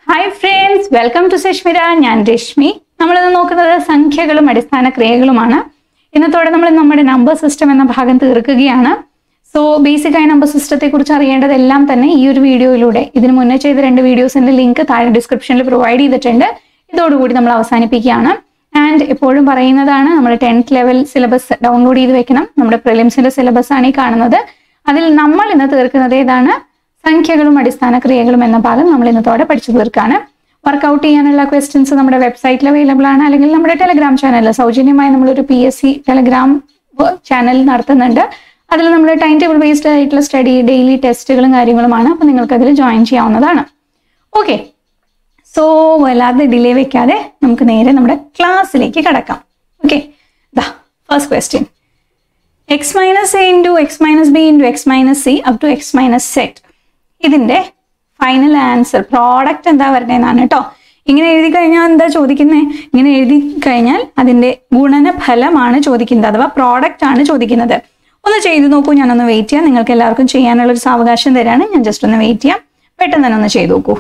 Hi friends welcome to Sushmira ഞാൻ രശ്മി നമ്മളിന്ന് നോക്കുന്നത് സംഖ്യകളും അടിസ്ഥാന ക്രിയകളുമാണ് ഇന്നത്തോടെ നമ്മൾ നമ്മുടെ നമ്പർ സിസ്റ്റം എന്ന ഭാഗം തീർക്കുകയാണ് സോ ബേസിക് ആയ നമ്പർ സിസ്റ്റത്തെ കുറിച്ച് അറിയേണ്ടതെല്ലാം തന്നെ ഈ ഒരു വീഡിയോയിലൂടെ ഇതിന് മുന്നേ ചെയ്ത രണ്ട് വീഡിയോസിന്റെ ലിങ്ക് താഴെ ഡിസ്ക്രിപ്ഷനിൽ പ്രൊവൈഡ് ചെയ്തിട്ടുണ്ട് ഇതോടുകൂടി നമ്മൾ അവസാനിപ്പിക്കുകയാണ് ആൻഡ് എപ്പോഴും പറയുന്നതാണ് നമ്മൾ ടെൻത്ത് ലെവൽ സിലബസ് ഡൗൺലോഡ് ചെയ്ത് വെക്കണം നമ്മുടെ പ്രിലിംസിന്റെ സിലബസ് ആണ് ഈ കാണുന്നത് അതിൽ നമ്മൾ ഇന്ന് തീർക്കുന്നത് ഏതാണ് സംഖ്യകളും അടിസ്ഥാന ക്രിയകളും എന്ന ഭാഗം നമ്മൾ ഇന്നത്തോടെ പഠിച്ചു തീർക്കാണ് വർക്കൗട്ട് ചെയ്യാനുള്ള ക്വസ്റ്റ്യൻസ് നമ്മുടെ വെബ്സൈറ്റിൽ അവൈലബിൾ ആണ് അല്ലെങ്കിൽ നമ്മുടെ ടെലഗ്രാം ചാനലിൽ സൗജന്യമായി നമ്മളൊരു P S C Telegram channel നടത്തുന്നുണ്ട് അതിൽ നമ്മൾ ടൈം ടേബിൾ ബേസ്ഡ് ആയിട്ടുള്ള സ്റ്റഡി ഡെയിലി ടെസ്റ്റുകളും കാര്യങ്ങളുമാണ് അപ്പോൾ നിങ്ങൾക്ക് അതിൽ ജോയിൻ ചെയ്യാവുന്നതാണ് ഓക്കെ സോ വല്ലാതെ ഡിലേ വെക്കാതെ നമുക്ക് നേരെ നമ്മുടെ ക്ലാസ്സിലേക്ക് കടക്കാം ഓക്കെ ദാ first question X minus A into X minus B into X minus C up to X minus Z ഇതിന്റെ ഫൈനൽ ആൻസർ പ്രോഡക്റ്റ് എന്താ വരുന്നതെന്നാണ് കേട്ടോ ഇങ്ങനെ എഴുതി കഴിഞ്ഞാൽ എന്താ ചോദിക്കുന്നത് ഇങ്ങനെ എഴുതി കഴിഞ്ഞാൽ അതിന്റെ ഗുണന ഫലമാണ് ചോദിക്കുന്നത് അഥവാ പ്രോഡക്റ്റ് ആണ് ചോദിക്കുന്നത് ഒന്ന് ചെയ്തു നോക്കൂ ഞാനൊന്ന് വെയിറ്റ് ചെയ്യാം നിങ്ങൾക്ക് എല്ലാവർക്കും ചെയ്യാനുള്ള ഒരു സാവകാശം തരാണ് ഞാൻ ജസ്റ്റ് ഒന്ന് വെയിറ്റ് ചെയ്യാം പെട്ടെന്ന് തന്നെ ഒന്ന് ചെയ്തു നോക്കൂ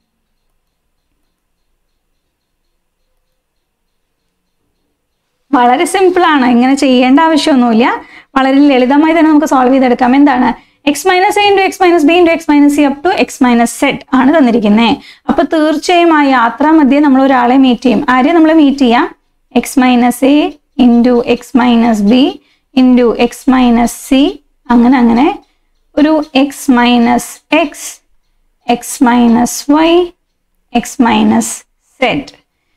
വളരെ സിമ്പിൾ ആണ് ഇങ്ങനെ ചെയ്യേണ്ട ആവശ്യമൊന്നുമില്ല വളരെ ലളിതമായി തന്നെ നമുക്ക് സോൾവ് ചെയ്തെടുക്കാം എന്താണ് X minus A into X minus B into X minus C up to X minus Z ആണ് തന്നിരിക്കുന്നത് അപ്പൊ തീർച്ചയായും ആ യാത്ര മധ്യേ നമ്മൾ ഒരാളെ മീറ്റ് ചെയ്യും ആരെയും നമ്മൾ മീറ്റ് ചെയ്യാം X minus A into X minus B into X minus C അങ്ങനെ അങ്ങനെ ഒരു X minus X X minus Y X minus Z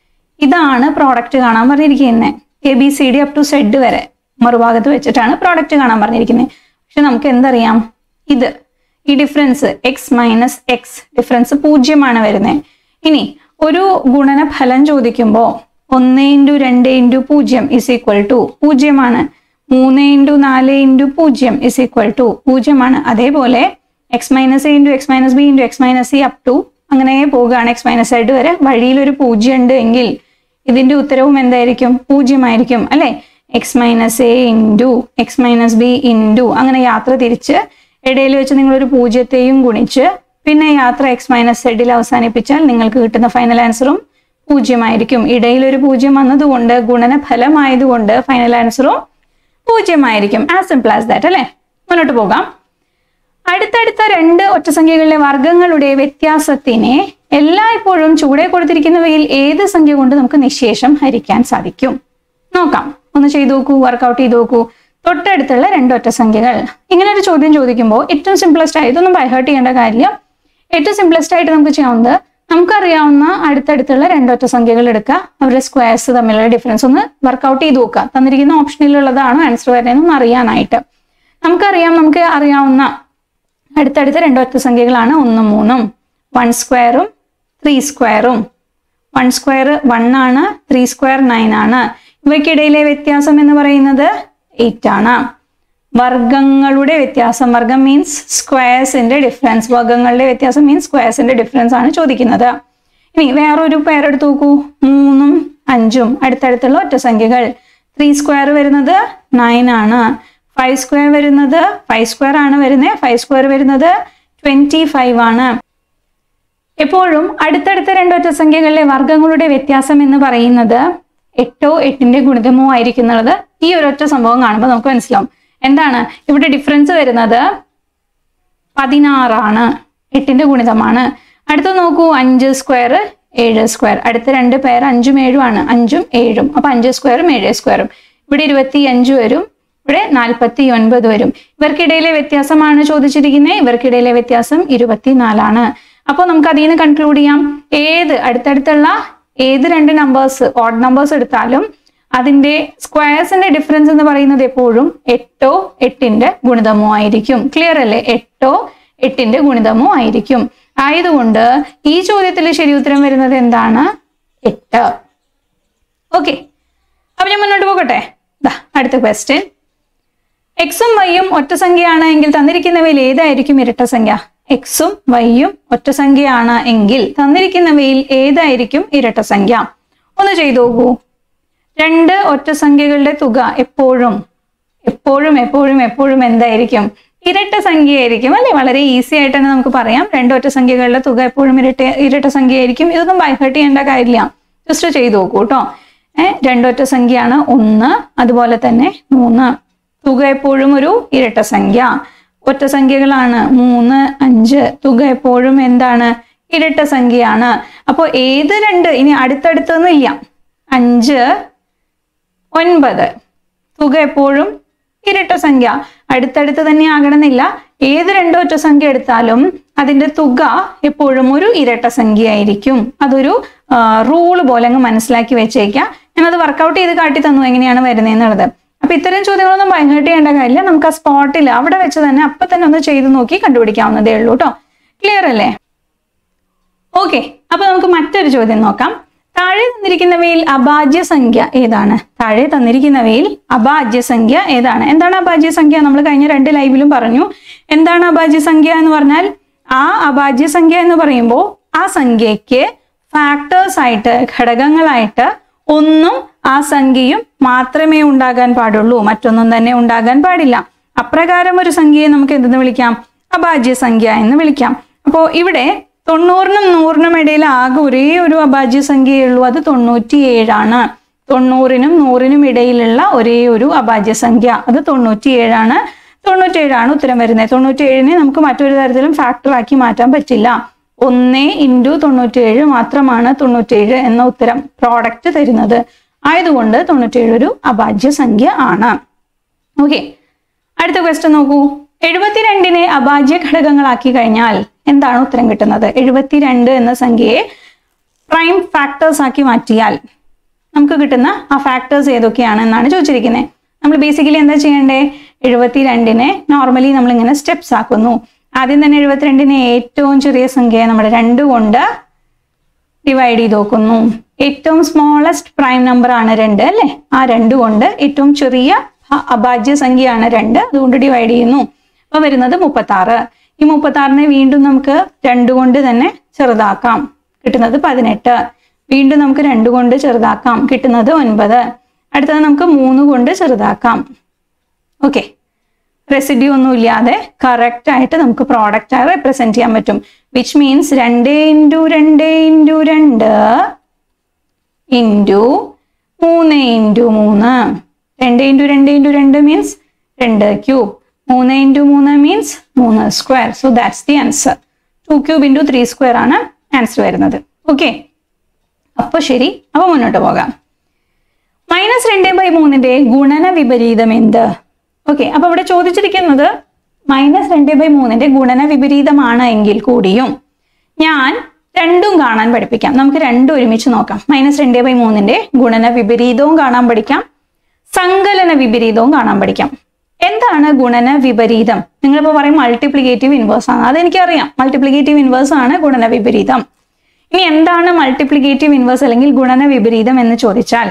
ഇതാണ് പ്രോഡക്റ്റ് കാണാൻ പറഞ്ഞിരിക്കുന്നത് A B C D up to Z വരെ മറുഭാഗത്ത് വെച്ചിട്ടാണ് പ്രോഡക്റ്റ് കാണാൻ പറഞ്ഞിരിക്കുന്നത് പക്ഷെ നമുക്ക് എന്തറിയാം ഇത് ഈ difference X minus X difference പൂജ്യമാണ് വരുന്നത് ഇനി ഒരു ഗുണന ഫലം ചോദിക്കുമ്പോൾ ഒന്ന് ഇൻറ്റു രണ്ട് ഇൻറ്റു പൂജ്യം ഇസ് ഈക്വൽ ടു പൂജ്യമാണ് മൂന്ന് ഇൻറ്റു നാല് ഇൻറ്റു പൂജ്യം ഇസ് ഈക്വൽ ടു പൂജ്യമാണ് അതേപോലെ X minus A into X minus B into X minus C up to അങ്ങനെ പോവുകയാണ് എക്സ് മൈനസ് സൈഡ് വരെ വഴിയിൽ ഒരു പൂജ്യം ഉണ്ട് എങ്കിൽ ഇതിന്റെ ഉത്തരവും എന്തായിരിക്കും പൂജ്യമായിരിക്കും അല്ലെ X minus A into X minus B into അങ്ങനെ യാത്ര തിരിച്ച് ഇടയിൽ വെച്ച് നിങ്ങൾ ഒരു പൂജ്യത്തെയും ഗുണിച്ച് പിന്നെ യാത്ര എക്സ് മൈനസ് സെഡിൽ അവസാനിപ്പിച്ചാൽ നിങ്ങൾക്ക് കിട്ടുന്ന ഫൈനൽ ആൻസറും പൂജ്യമായിരിക്കും ഇടയിൽ ഒരു പൂജ്യം വന്നതുകൊണ്ട് ഗുണന ഫലമായതുകൊണ്ട് ഫൈനൽ ആൻസറും പൂജ്യമായിരിക്കും ആസ് സിമ്പിൾ ആസ് ദാറ്റ് അല്ലെ മുന്നോട്ട് പോകാം അടുത്തടുത്ത രണ്ട് ഒറ്റസംഖ്യകളിലെ വർഗങ്ങളുടെ വ്യത്യാസത്തിനെ എല്ലായ്പ്പോഴും ചുവടെ കൊടുത്തിരിക്കുന്നവയിൽ ഏത് സംഖ്യ കൊണ്ട് നമുക്ക് നിശേഷം ഹരിക്കാൻ സാധിക്കും നോക്കാം ഒന്ന് ചെയ്തു നോക്കൂ വർക്കൗട്ട് ചെയ്ത് നോക്കൂ തൊട്ടടുത്തുള്ള രണ്ട് ഒറ്റസംഖ്യകൾ ഇങ്ങനെ ഒരു ചോദ്യം ചോദിക്കുമ്പോൾ ഏറ്റവും സിംപ്ലസ്റ്റ് ആയി ഇതൊന്നും ബൈഹേർട്ട് ചെയ്യേണ്ട കാര്യം ഏറ്റവും സിംപ്ലസ്റ്റ് ആയിട്ട് നമുക്ക് ചെയ്യാവുന്നത് നമുക്കറിയാവുന്ന അടുത്തടുത്തുള്ള രണ്ട് ഒറ്റസംഖ്യകൾ എടുക്കുക അവരുടെ സ്ക്വയർസ് തമ്മിലുള്ള ഡിഫറൻസ് ഒന്ന് വർക്കൗട്ട് ചെയ്ത് നോക്കുക തന്നിരിക്കുന്ന ഓപ്ഷനിലുള്ളതാണോ ആൻസർ വരുന്നതെന്ന് അറിയാനായിട്ട് നമുക്കറിയാം നമുക്ക് അറിയാവുന്ന അടുത്തടുത്ത രണ്ട് ഒറ്റസംഖ്യകളാണ് ഒന്നും മൂന്നും വൺ സ്ക്വയറും ത്രീ സ്ക്വയറും വൺ സ്ക്വയർ വൺ ആണ് ത്രീ സ്ക്വയർ നയൻ ആണ് ഇവയ്ക്കിടയിലെ വ്യത്യാസം എന്ന് പറയുന്നത് എയ്റ്റ് ആണ് വർഗങ്ങളുടെ വ്യത്യാസം വർഗം മീൻസ് സ്ക്വയർസിന്റെ ഡിഫറൻസ് വർഗങ്ങളുടെ വ്യത്യാസം മീൻസ് സ്ക്വയർസിന്റെ ഡിഫറൻസ് ആണ് ചോദിക്കുന്നത് ഇനി വേറൊരു പേരെടുത്ത് നോക്കൂ മൂന്നും അഞ്ചും അടുത്തടുത്തുള്ള ഒറ്റസംഖ്യകൾ ത്രീ സ്ക്വയർ വരുന്നത് നയൻ ആണ് ഫൈവ് സ്ക്വയർ വരുന്നത് ഫൈവ് സ്ക്വയർ ആണ് വരുന്നത് ഫൈവ് സ്ക്വയർ വരുന്നത് ട്വന്റി ഫൈവ് ആണ് എപ്പോഴും അടുത്തടുത്ത രണ്ട് ഒറ്റസംഖ്യകളിലെ വർഗങ്ങളുടെ വ്യത്യാസം എന്ന് പറയുന്നത് എട്ടോ എട്ടിന്റെ ഗുണിതമോ ആയിരിക്കും എന്നുള്ളത് ഈ ഒരൊറ്റ സംഭവം കാണുമ്പോൾ നമുക്ക് മനസ്സിലാവും എന്താണ് ഇവിടെ ഡിഫറൻസ് വരുന്നത് പതിനാറാണ് എട്ടിന്റെ ഗുണിതമാണ് അടുത്ത നോക്കൂ അഞ്ച് സ്ക്വയർ ഏഴ് സ്ക്വയർ അടുത്ത രണ്ട് പേർ അഞ്ചും ഏഴും ആണ് അഞ്ചും ഏഴും അപ്പൊ അഞ്ച് സ്ക്വയറും ഏഴ് സ്ക്വയറും ഇവിടെ ഇരുപത്തി അഞ്ച് വരും ഇവിടെ നാൽപ്പത്തി ഒൻപത് വരും ഇവർക്കിടയിലെ വ്യത്യാസമാണ് ചോദിച്ചിരിക്കുന്നത് ഇവർക്കിടയിലെ വ്യത്യാസം ഇരുപത്തിനാലാണ് അപ്പോൾ നമുക്ക് അതിൽ നിന്ന് കൺക്ലൂഡ് ചെയ്യാം ഏത് അടുത്തടുത്തുള്ള ഏത് രണ്ട് നമ്പേഴ്സ് ഓഡ് നമ്പേഴ്സ് എടുത്താലും അതിന്റെ സ്ക്വയർസിന്റെ ഡിഫറൻസ് എന്ന് പറയുന്നത് എപ്പോഴും എട്ടോ എട്ടിന്റെ ഗുണിതമോ ആയിരിക്കും ക്ലിയർ അല്ലേ എട്ടോ എട്ടിന്റെ ഗുണിതമോ ആയിരിക്കും ആയതുകൊണ്ട് ഈ ചോദ്യത്തിൽ ശരി ഉത്തരം വരുന്നത് എന്താണ് എട്ട് ഓക്കെ അപ്പൊ ഞാൻ മുന്നോട്ട് പോകട്ടെ ദാ അടുത്ത ക്വസ്റ്റ്യൻ എക്സും വൈയും ഒറ്റസംഖ്യയാണ് എങ്കിൽ തന്നിരിക്കുന്നവയിൽ ഏതായിരിക്കും ഇരട്ട സംഖ്യ എക്സും വൈയും ഒറ്റസംഖ്യയാണ് എങ്കിൽ തന്നിരിക്കുന്നവയിൽ ഏതായിരിക്കും ഇരട്ട സംഖ്യ ഒന്ന് ചെയ്തു നോക്കൂ രണ്ട് ഒറ്റസംഖ്യകളുടെ തുക എപ്പോഴും എപ്പോഴും എപ്പോഴും എപ്പോഴും എന്തായിരിക്കും ഇരട്ട സംഖ്യയായിരിക്കും അല്ലെ വളരെ ഈസി ആയിട്ട് തന്നെ നമുക്ക് പറയാം രണ്ട് ഒറ്റ സംഖ്യകളുടെ തുക എപ്പോഴും ഇരട്ട ഇരട്ട സംഖ്യയായിരിക്കും ഇതൊന്നും ബൈഹേർട്ട് ചെയ്യേണ്ട കാര്യമില്ല ജസ്റ്റ് ചെയ്ത് നോക്കൂ കേട്ടോ ഏഹ് രണ്ടൊറ്റ സംഖ്യയാണ് ഒന്ന് അതുപോലെ തന്നെ മൂന്ന് തുക എപ്പോഴും ഒരു ഇരട്ട സംഖ്യ ഒറ്റ സംഖ്യകളാണ് മൂന്ന് അഞ്ച് തുക എപ്പോഴും എന്താണ് ഇരട്ട സംഖ്യയാണ് അപ്പോൾ ഏത് രണ്ട് ഇനി അടുത്തടുത്തൊന്നുമില്ല അഞ്ച് ഒൻപത് തുക എപ്പോഴും ഇരട്ട സംഖ്യ അടുത്തടുത്ത് തന്നെ ആകണമെന്നില്ല ഏത് രണ്ടോ ഒറ്റ സംഖ്യ എടുത്താലും അതിന്റെ തുക എപ്പോഴും ഒരു ഇരട്ട സംഖ്യ ആയിരിക്കും അതൊരു റൂള് പോലെ അങ്ങ് മനസ്സിലാക്കി വെച്ചേക്കാം ഞാനത് വർക്കൗട്ട് ചെയ്ത് കാട്ടി തന്നു എങ്ങനെയാണ് വരുന്നതെന്നുള്ളത് അപ്പൊ ഇത്തരം ചോദ്യങ്ങളൊന്നും ഭയങ്കര ചെയ്യേണ്ട കാര്യമില്ല നമുക്ക് ആ സ്പോട്ടിൽ അവിടെ വെച്ച് തന്നെ അപ്പൊ തന്നെ ഒന്ന് ചെയ്ത് നോക്കി കണ്ടുപിടിക്കാവുന്നതേ ഉള്ളൂ കേട്ടോ ക്ലിയർ അല്ലേ ഓക്കെ അപ്പൊ നമുക്ക് മറ്റൊരു ചോദ്യം നോക്കാം താഴെ തന്നിരിക്കുന്നവയിൽ അഭാജ്യ സംഖ്യ ഏതാണ് താഴെ തന്നിരിക്കുന്നവയിൽ അഭാജ്യ സംഖ്യ ഏതാണ് എന്താണ് അഭാജ്യ സംഖ്യ നമ്മൾ കഴിഞ്ഞ രണ്ട് ലൈവിലും പറഞ്ഞു എന്താണ് അഭാജ്യ സംഖ്യ എന്ന് പറഞ്ഞാൽ ആ അഭാജ്യ സംഖ്യ എന്ന് പറയുമ്പോൾ ആ സംഖ്യയ്ക്ക് ഫാക്ടേഴ്സ് ആയിട്ട് ഘടകങ്ങളായിട്ട് ഒന്നും ആ സംഖ്യയും മാത്രമേ ഉണ്ടാകാൻ പാടുള്ളൂ മറ്റൊന്നും തന്നെ ഉണ്ടാകാൻ പാടില്ല അപ്രകാരം ഒരു സംഖ്യയെ നമുക്ക് എന്തെന്ന് വിളിക്കാം അഭാജ്യ സംഖ്യ എന്ന് വിളിക്കാം അപ്പോൾ ഇവിടെ തൊണ്ണൂറിനും നൂറിനും ഇടയിൽ ആകെ ഒരേ ഒരു അഭാജ്യ സംഖ്യയേ ഉള്ളൂ അത് തൊണ്ണൂറ്റിയേഴാണ് തൊണ്ണൂറിനും നൂറിനും ഇടയിലുള്ള ഒരേ ഒരു അഭാജ്യ സംഖ്യ അത് തൊണ്ണൂറ്റിയേഴാണ് തൊണ്ണൂറ്റിയേഴാണ് ഉത്തരം വരുന്നത് തൊണ്ണൂറ്റിയേഴിനെ നമുക്ക് മറ്റൊരു തരത്തിലും ഫാക്ടർ ആക്കി മാറ്റാൻ പറ്റില്ല ഒന്ന് ഇൻറ്റു തൊണ്ണൂറ്റിയേഴ് മാത്രമാണ് തൊണ്ണൂറ്റിയേഴ് എന്ന ഉത്തരം പ്രോഡക്റ്റ് തരുന്നത് ആയതുകൊണ്ട് തൊണ്ണൂറ്റിയേഴ് ഒരു അഭാജ്യ സംഖ്യ ആണ് ഓക്കെ അടുത്ത ക്വസ്റ്റ്യൻ നോക്കൂ എഴുപത്തിരണ്ടിനെ അഭാജ്യ ഘടകങ്ങളാക്കി കഴിഞ്ഞാൽ എന്താണ് ഉത്തരം കിട്ടുന്നത് എഴുപത്തിരണ്ട് എന്ന സംഖ്യയെ പ്രൈം ഫാക്ടേഴ്സ് ആക്കി മാറ്റിയാൽ നമുക്ക് കിട്ടുന്ന ആ ഫാക്ടേഴ്സ് ഏതൊക്കെയാണ് എന്നാണ് ചോദിച്ചിരിക്കുന്നത് നമ്മൾ ബേസിക്കലി എന്താ ചെയ്യേണ്ടേ എഴുപത്തിരണ്ടിനെ നോർമലി നമ്മൾ ഇങ്ങനെ സ്റ്റെപ്സ് ആക്കുന്നു ആദ്യം തന്നെ എഴുപത്തിരണ്ടിനെ ഏറ്റവും ചെറിയ സംഖ്യയെ നമ്മുടെ രണ്ട് കൊണ്ട് ഡിവൈഡ് ചെയ്ത് നോക്കുന്നു ഏറ്റവും സ്മോളസ്റ്റ് പ്രൈം നമ്പർ ആണ് രണ്ട് അല്ലേ ആ രണ്ട് കൊണ്ട് ഏറ്റവും ചെറിയ അ- അഭാജ്യ സംഖ്യയാണ് രണ്ട് അതുകൊണ്ട് ഡിവൈഡ് ചെയ്യുന്നു അപ്പൊ വരുന്നത് മുപ്പത്തി ആറ് ഈ മുപ്പത്തി ആറിനെ വീണ്ടും നമുക്ക് രണ്ട് കൊണ്ട് തന്നെ ചെറുതാക്കാം കിട്ടുന്നത് പതിനെട്ട് വീണ്ടും നമുക്ക് രണ്ട് കൊണ്ട് ചെറുതാക്കാം കിട്ടുന്നത് ഒൻപത് അടുത്തത് നമുക്ക് മൂന്ന് കൊണ്ട് ചെറുതാക്കാം ഓക്കെ റെസിഡ്യൂ ഒന്നും ഇല്ലാതെ കറക്റ്റ് ആയിട്ട് നമുക്ക് പ്രോഡക്റ്റ് ആയി റെപ്രസെന്റ് ചെയ്യാൻ പറ്റും വിച്ച് മീൻസ് രണ്ട് ഇൻറ്റു രണ്ട് ഇൻറ്റു രണ്ട് ഇൻറ്റു മൂന്ന് ഇൻറ്റു മൂന്ന് രണ്ട് ഇൻറ്റു രണ്ട് ഇൻറ്റു രണ്ട് മീൻസ് രണ്ട് ക്യൂബ് മൂന്ന് ഇൻറ്റു മൂന്ന് മീൻസ് മൂന്ന് square so that's the answer to cube into three square ആണ് ആൻസർ വരുന്നത് ഓക്കെ അപ്പോൾ ശരി അപ്പോൾ മുന്നോട്ട് പോകാം മൈനസ് രണ്ട് ബൈ മൂന്നിന്റെ ഗുണന വിപരീതം എന്ത് ഓക്കെ അപ്പൊ ഇവിടെ ചോദിച്ചിരിക്കുന്നത് മൈനസ് രണ്ട് ബൈ മൂന്നിന്റെ ഗുണന വിപരീതമാണ് എങ്കിൽ കൂടിയും ഞാൻ രണ്ടും കാണാൻ പഠിപ്പിക്കാം നമുക്ക് രണ്ടും ഒരുമിച്ച് നോക്കാം മൈനസ് രണ്ട് ബൈ മൂന്നിന്റെ ഗുണന വിപരീതവും കാണാൻ പഠിക്കാം സങ്കലന വിപരീതവും കാണാൻ പഠിക്കാം എന്താണ് ഗുണന വിപരീതം നിങ്ങളിപ്പോൾ പറയും മൾട്ടിപ്ലിക്കേറ്റീവ് ഇൻവേഴ്സ് ആണ് അതെനിക്കറിയാം മൾട്ടിപ്ലിക്കേറ്റീവ് ഇൻവേഴ്സ് ആണ് ഗുണന വിപരീതം ഇനി എന്താണ് മൾട്ടിപ്ലിക്കേറ്റീവ് ഇൻവേഴ്സ് അല്ലെങ്കിൽ ഗുണന വിപരീതം എന്ന് ചോദിച്ചാൽ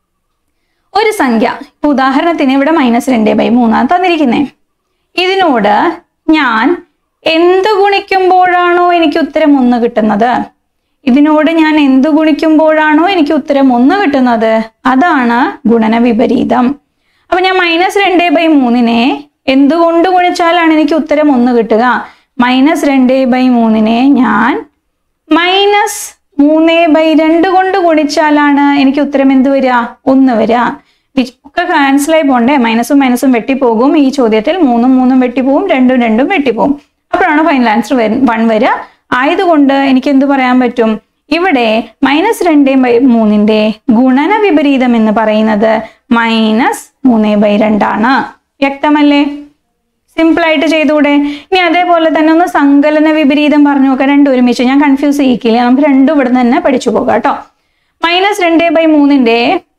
ഒരു സംഖ്യ ഇപ്പൊ ഉദാഹരണത്തിന് ഇവിടെ മൈനസ് രണ്ട് ബൈ മൂന്നാണ് തന്നിരിക്കുന്നേ ഇതിനോട് ഞാൻ എന്ത് ഗുണിക്കുമ്പോഴാണോ എനിക്ക് ഉത്തരം ഒന്ന് കിട്ടുന്നത് ഇതിനോട് ഞാൻ എന്ത് ഗുണിക്കുമ്പോഴാണോ എനിക്ക് ഉത്തരം ഒന്ന് കിട്ടുന്നത് അതാണ് ഗുണന വിപരീതം അപ്പൊ ഞാൻ മൈനസ് രണ്ട് ബൈ മൂന്നിനെ എന്തുകൊണ്ട് ഗുണിച്ചാലാണ് എനിക്ക് ഉത്തരം ഒന്ന് കിട്ടുക മൈനസ് രണ്ട് ബൈ മൂന്നിനെ ഞാൻ മൈനസ് മൂന്ന് ബൈ രണ്ട് കൊണ്ട് ഗുണിച്ചാലാണ് എനിക്ക് ഉത്തരം എന്ത് വരിക ഒന്ന് വരിക വി- ഒക്കെ ക്യാൻസലായി പോണ്ടേ മൈനസും മൈനസും വെട്ടിപ്പോകും ഈ ചോദ്യത്തിൽ മൂന്നും മൂന്നും വെട്ടിപ്പോകും രണ്ടും രണ്ടും വെട്ടിപ്പോകും അപ്പോഴാണ് ഫൈനൽ ആൻസർ വൺ വരിക ആയതുകൊണ്ട് എനിക്ക് എന്ത് പറയാൻ പറ്റും ഇവിടെ മൈനസ് രണ്ട് ബൈ മൂന്നിന്റെ ഗുണന വിപരീതം എന്ന് പറയുന്നത് മൈനസ് മൂന്ന് ബൈ രണ്ടാണ് വ്യക്തമല്ലേ സിമ്പിൾ ആയിട്ട് ചെയ്തുകൂടെ ഇനി അതേപോലെ തന്നെ ഒന്ന് സങ്കലന വിപരീതം പറഞ്ഞു നോക്കാം രണ്ടും ഒരുമിച്ച് ഞാൻ കൺഫ്യൂസ് ചെയ്യിക്കില്ല നമുക്ക് രണ്ടും ഇവിടെ തന്നെ പഠിച്ചു പോകാം കേട്ടോ മൈനസ് രണ്ട് ബൈ മൂന്നിന്റെ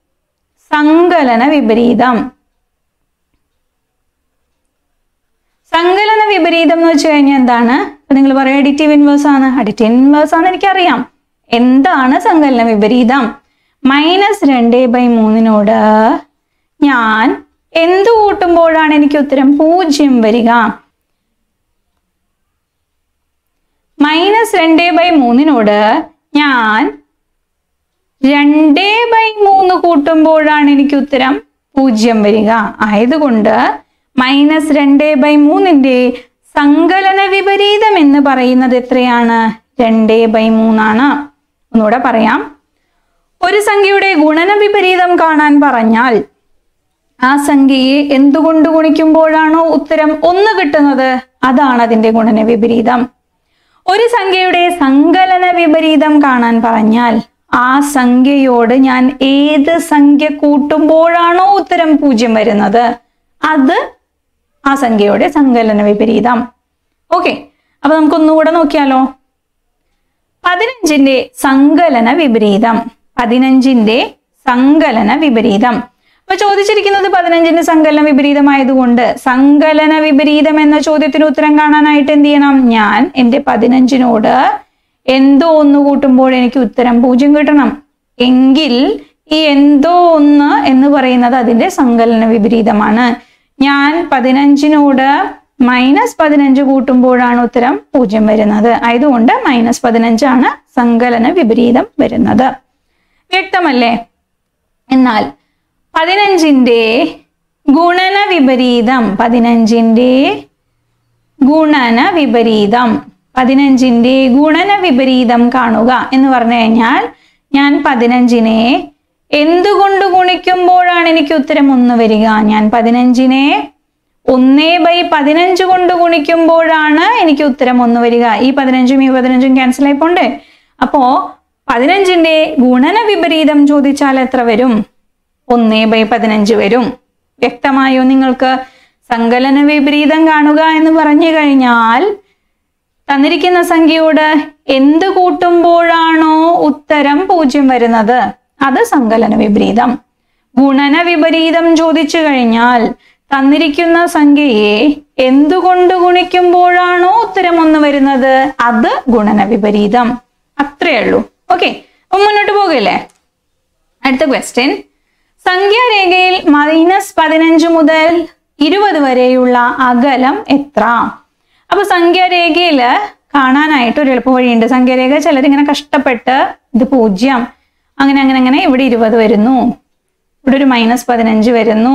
സങ്കലന വിപരീതം സങ്കലന വിപരീതം എന്ന് വെച്ച് കഴിഞ്ഞാൽ എന്താണ് നിങ്ങൾ പറയും അഡിറ്റീവ് ഇൻവേഴ്സ് ആണ് അഡിറ്റീവ് ഇൻവേഴ്സ് ആണ് എനിക്കറിയാം എന്താണ് സങ്കലന വിപരീതം മൈനസ് രണ്ട് ബൈ മൂന്നിനോട് ഞാൻ എന്ത് കൂട്ടുമ്പോഴാണ് എനിക്ക് ഉത്തരം പൂജ്യം വരിക മൈനസ് രണ്ട് ബൈ മൂന്നിനോട് ഞാൻ രണ്ട് ബൈ മൂന്ന് കൂട്ടുമ്പോഴാണ് എനിക്ക് ഉത്തരം പൂജ്യം വരിക ആയതുകൊണ്ട് മൈനസ് രണ്ട് ബൈ മൂന്നിന്റെ സങ്കലന വിപരീതം എന്ന് പറയുന്നത് എത്രയാണ് രണ്ട് ബൈ മൂന്നാണ് ഒന്നുകൂടെ പറയാം ഒരു സംഖ്യയുടെ ഗുണന വിപരീതം കാണാൻ പറഞ്ഞാൽ ആ സംഖ്യയെ എന്തുകൊണ്ട് ഗുണിക്കുമ്പോഴാണോ ഉത്തരം ഒന്ന് കിട്ടുന്നത് അതാണ് അതിന്റെ ഗുണന വിപരീതം ഒരു സംഖ്യയുടെ സങ്കലന വിപരീതം കാണാൻ പറഞ്ഞാൽ ആ സംഖ്യയോട് ഞാൻ ഏത് സംഖ്യ കൂട്ടുമ്പോഴാണോ ഉത്തരം പൂജ്യം വരുന്നത് അത് ആ സംഖ്യയുടെ സങ്കലന വിപരീതം ഓക്കെ അപ്പൊ നമുക്ക് ഒന്നുകൂടെ നോക്കിയാലോ പതിനഞ്ചിന്റെ സങ്കലന വിപരീതം പതിനഞ്ചിന്റെ സങ്കലന വിപരീതം അപ്പൊ ചോദിച്ചിരിക്കുന്നത് പതിനഞ്ചിന്റെ സങ്കലന വിപരീതമായതുകൊണ്ട് സങ്കലന വിപരീതം എന്ന ചോദ്യത്തിന് ഉത്തരം കാണാനായിട്ട് എന്ത് ചെയ്യണം ഞാൻ എന്റെ പതിനഞ്ചിനോട് എന്തോ ഒന്ന് കൂട്ടുമ്പോൾ എനിക്ക് ഉത്തരം പൂജ്യം കിട്ടണം എങ്കിൽ ഈ എന്തോ ഒന്ന് എന്ന് പറയുന്നത് അതിന്റെ സങ്കലന വിപരീതമാണ് ഞാൻ പതിനഞ്ചിനോട് മൈനസ് പതിനഞ്ച് കൂട്ടുമ്പോഴാണ് ഉത്തരം പൂജ്യം വരുന്നത് ആയതുകൊണ്ട് മൈനസ് പതിനഞ്ചാണ് സങ്കലന വിപരീതം വരുന്നത് വ്യക്തമല്ലേ എന്നാൽ പതിനഞ്ചിന്റെ ഗുണന വിപരീതം പതിനഞ്ചിന്റെ ഗുണന വിപരീതം പതിനഞ്ചിന്റെ ഗുണന വിപരീതം കാണുക എന്ന് പറഞ്ഞു കഴിഞ്ഞാൽ ഞാൻ പതിനഞ്ചിനെ എന്തുകൊണ്ട് ഗുണിക്കുമ്പോഴാണ് എനിക്ക് ഉത്തരം ഒന്ന് വരിക ഞാൻ പതിനഞ്ചിനെ ഒന്നേ ബൈ പതിനഞ്ച് കൊണ്ട് ഗുണിക്കുമ്പോഴാണ് എനിക്ക് ഉത്തരം ഒന്ന് വരിക ഈ പതിനഞ്ചും ഈ പതിനഞ്ചും ക്യാൻസൽ ആയിപ്പോണ്ടേ അപ്പോ പതിനഞ്ചിന്റെ ഗുണന വിപരീതം ചോദിച്ചാൽ എത്ര വരും ഒന്നേ ബൈ പതിനഞ്ച് വരും വ്യക്തമായോ നിങ്ങൾക്ക് സങ്കലന വിപരീതം കാണുക എന്ന് പറഞ്ഞു കഴിഞ്ഞാൽ തന്നിരിക്കുന്ന സംഖ്യയോട് എന്ത് കൂട്ടുമ്പോഴാണോ ഉത്തരം പൂജ്യം വരുന്നത് അത് സങ്കലന വിപരീതം ഗുണന വിപരീതം ചോദിച്ചു കഴിഞ്ഞാൽ തന്നിരിക്കുന്ന സംഖ്യയെ എന്തുകൊണ്ട് ഗുണിക്കുമ്പോഴാണോ ഉത്തരം ഒന്ന് വരുന്നത് അത് ഗുണന വിപരീതം അത്രയേ ഉള്ളൂ ഓക്കെ അപ്പൊ മുന്നോട്ട് പോകല്ലേ അടുത്ത ക്വസ്റ്റ്യൻ സംഖ്യാരേഖയിൽ മൈനസ് പതിനഞ്ച് മുതൽ ഇരുപത് വരെയുള്ള അകലം എത്ര അപ്പൊ സംഖ്യാരേഖയിൽ കാണാനായിട്ട് ഒരു എളുപ്പ വഴിയുണ്ട് സംഖ്യാരേഖ ചിലരിങ്ങനെ കഷ്ടപ്പെട്ട് ഇത് പൂജ്യം അങ്ങനെ അങ്ങനെ അങ്ങനെ ഇവിടെ ഇരുപത് വരുന്നു ഇവിടെ ഒരു മൈനസ് പതിനഞ്ച് വരുന്നു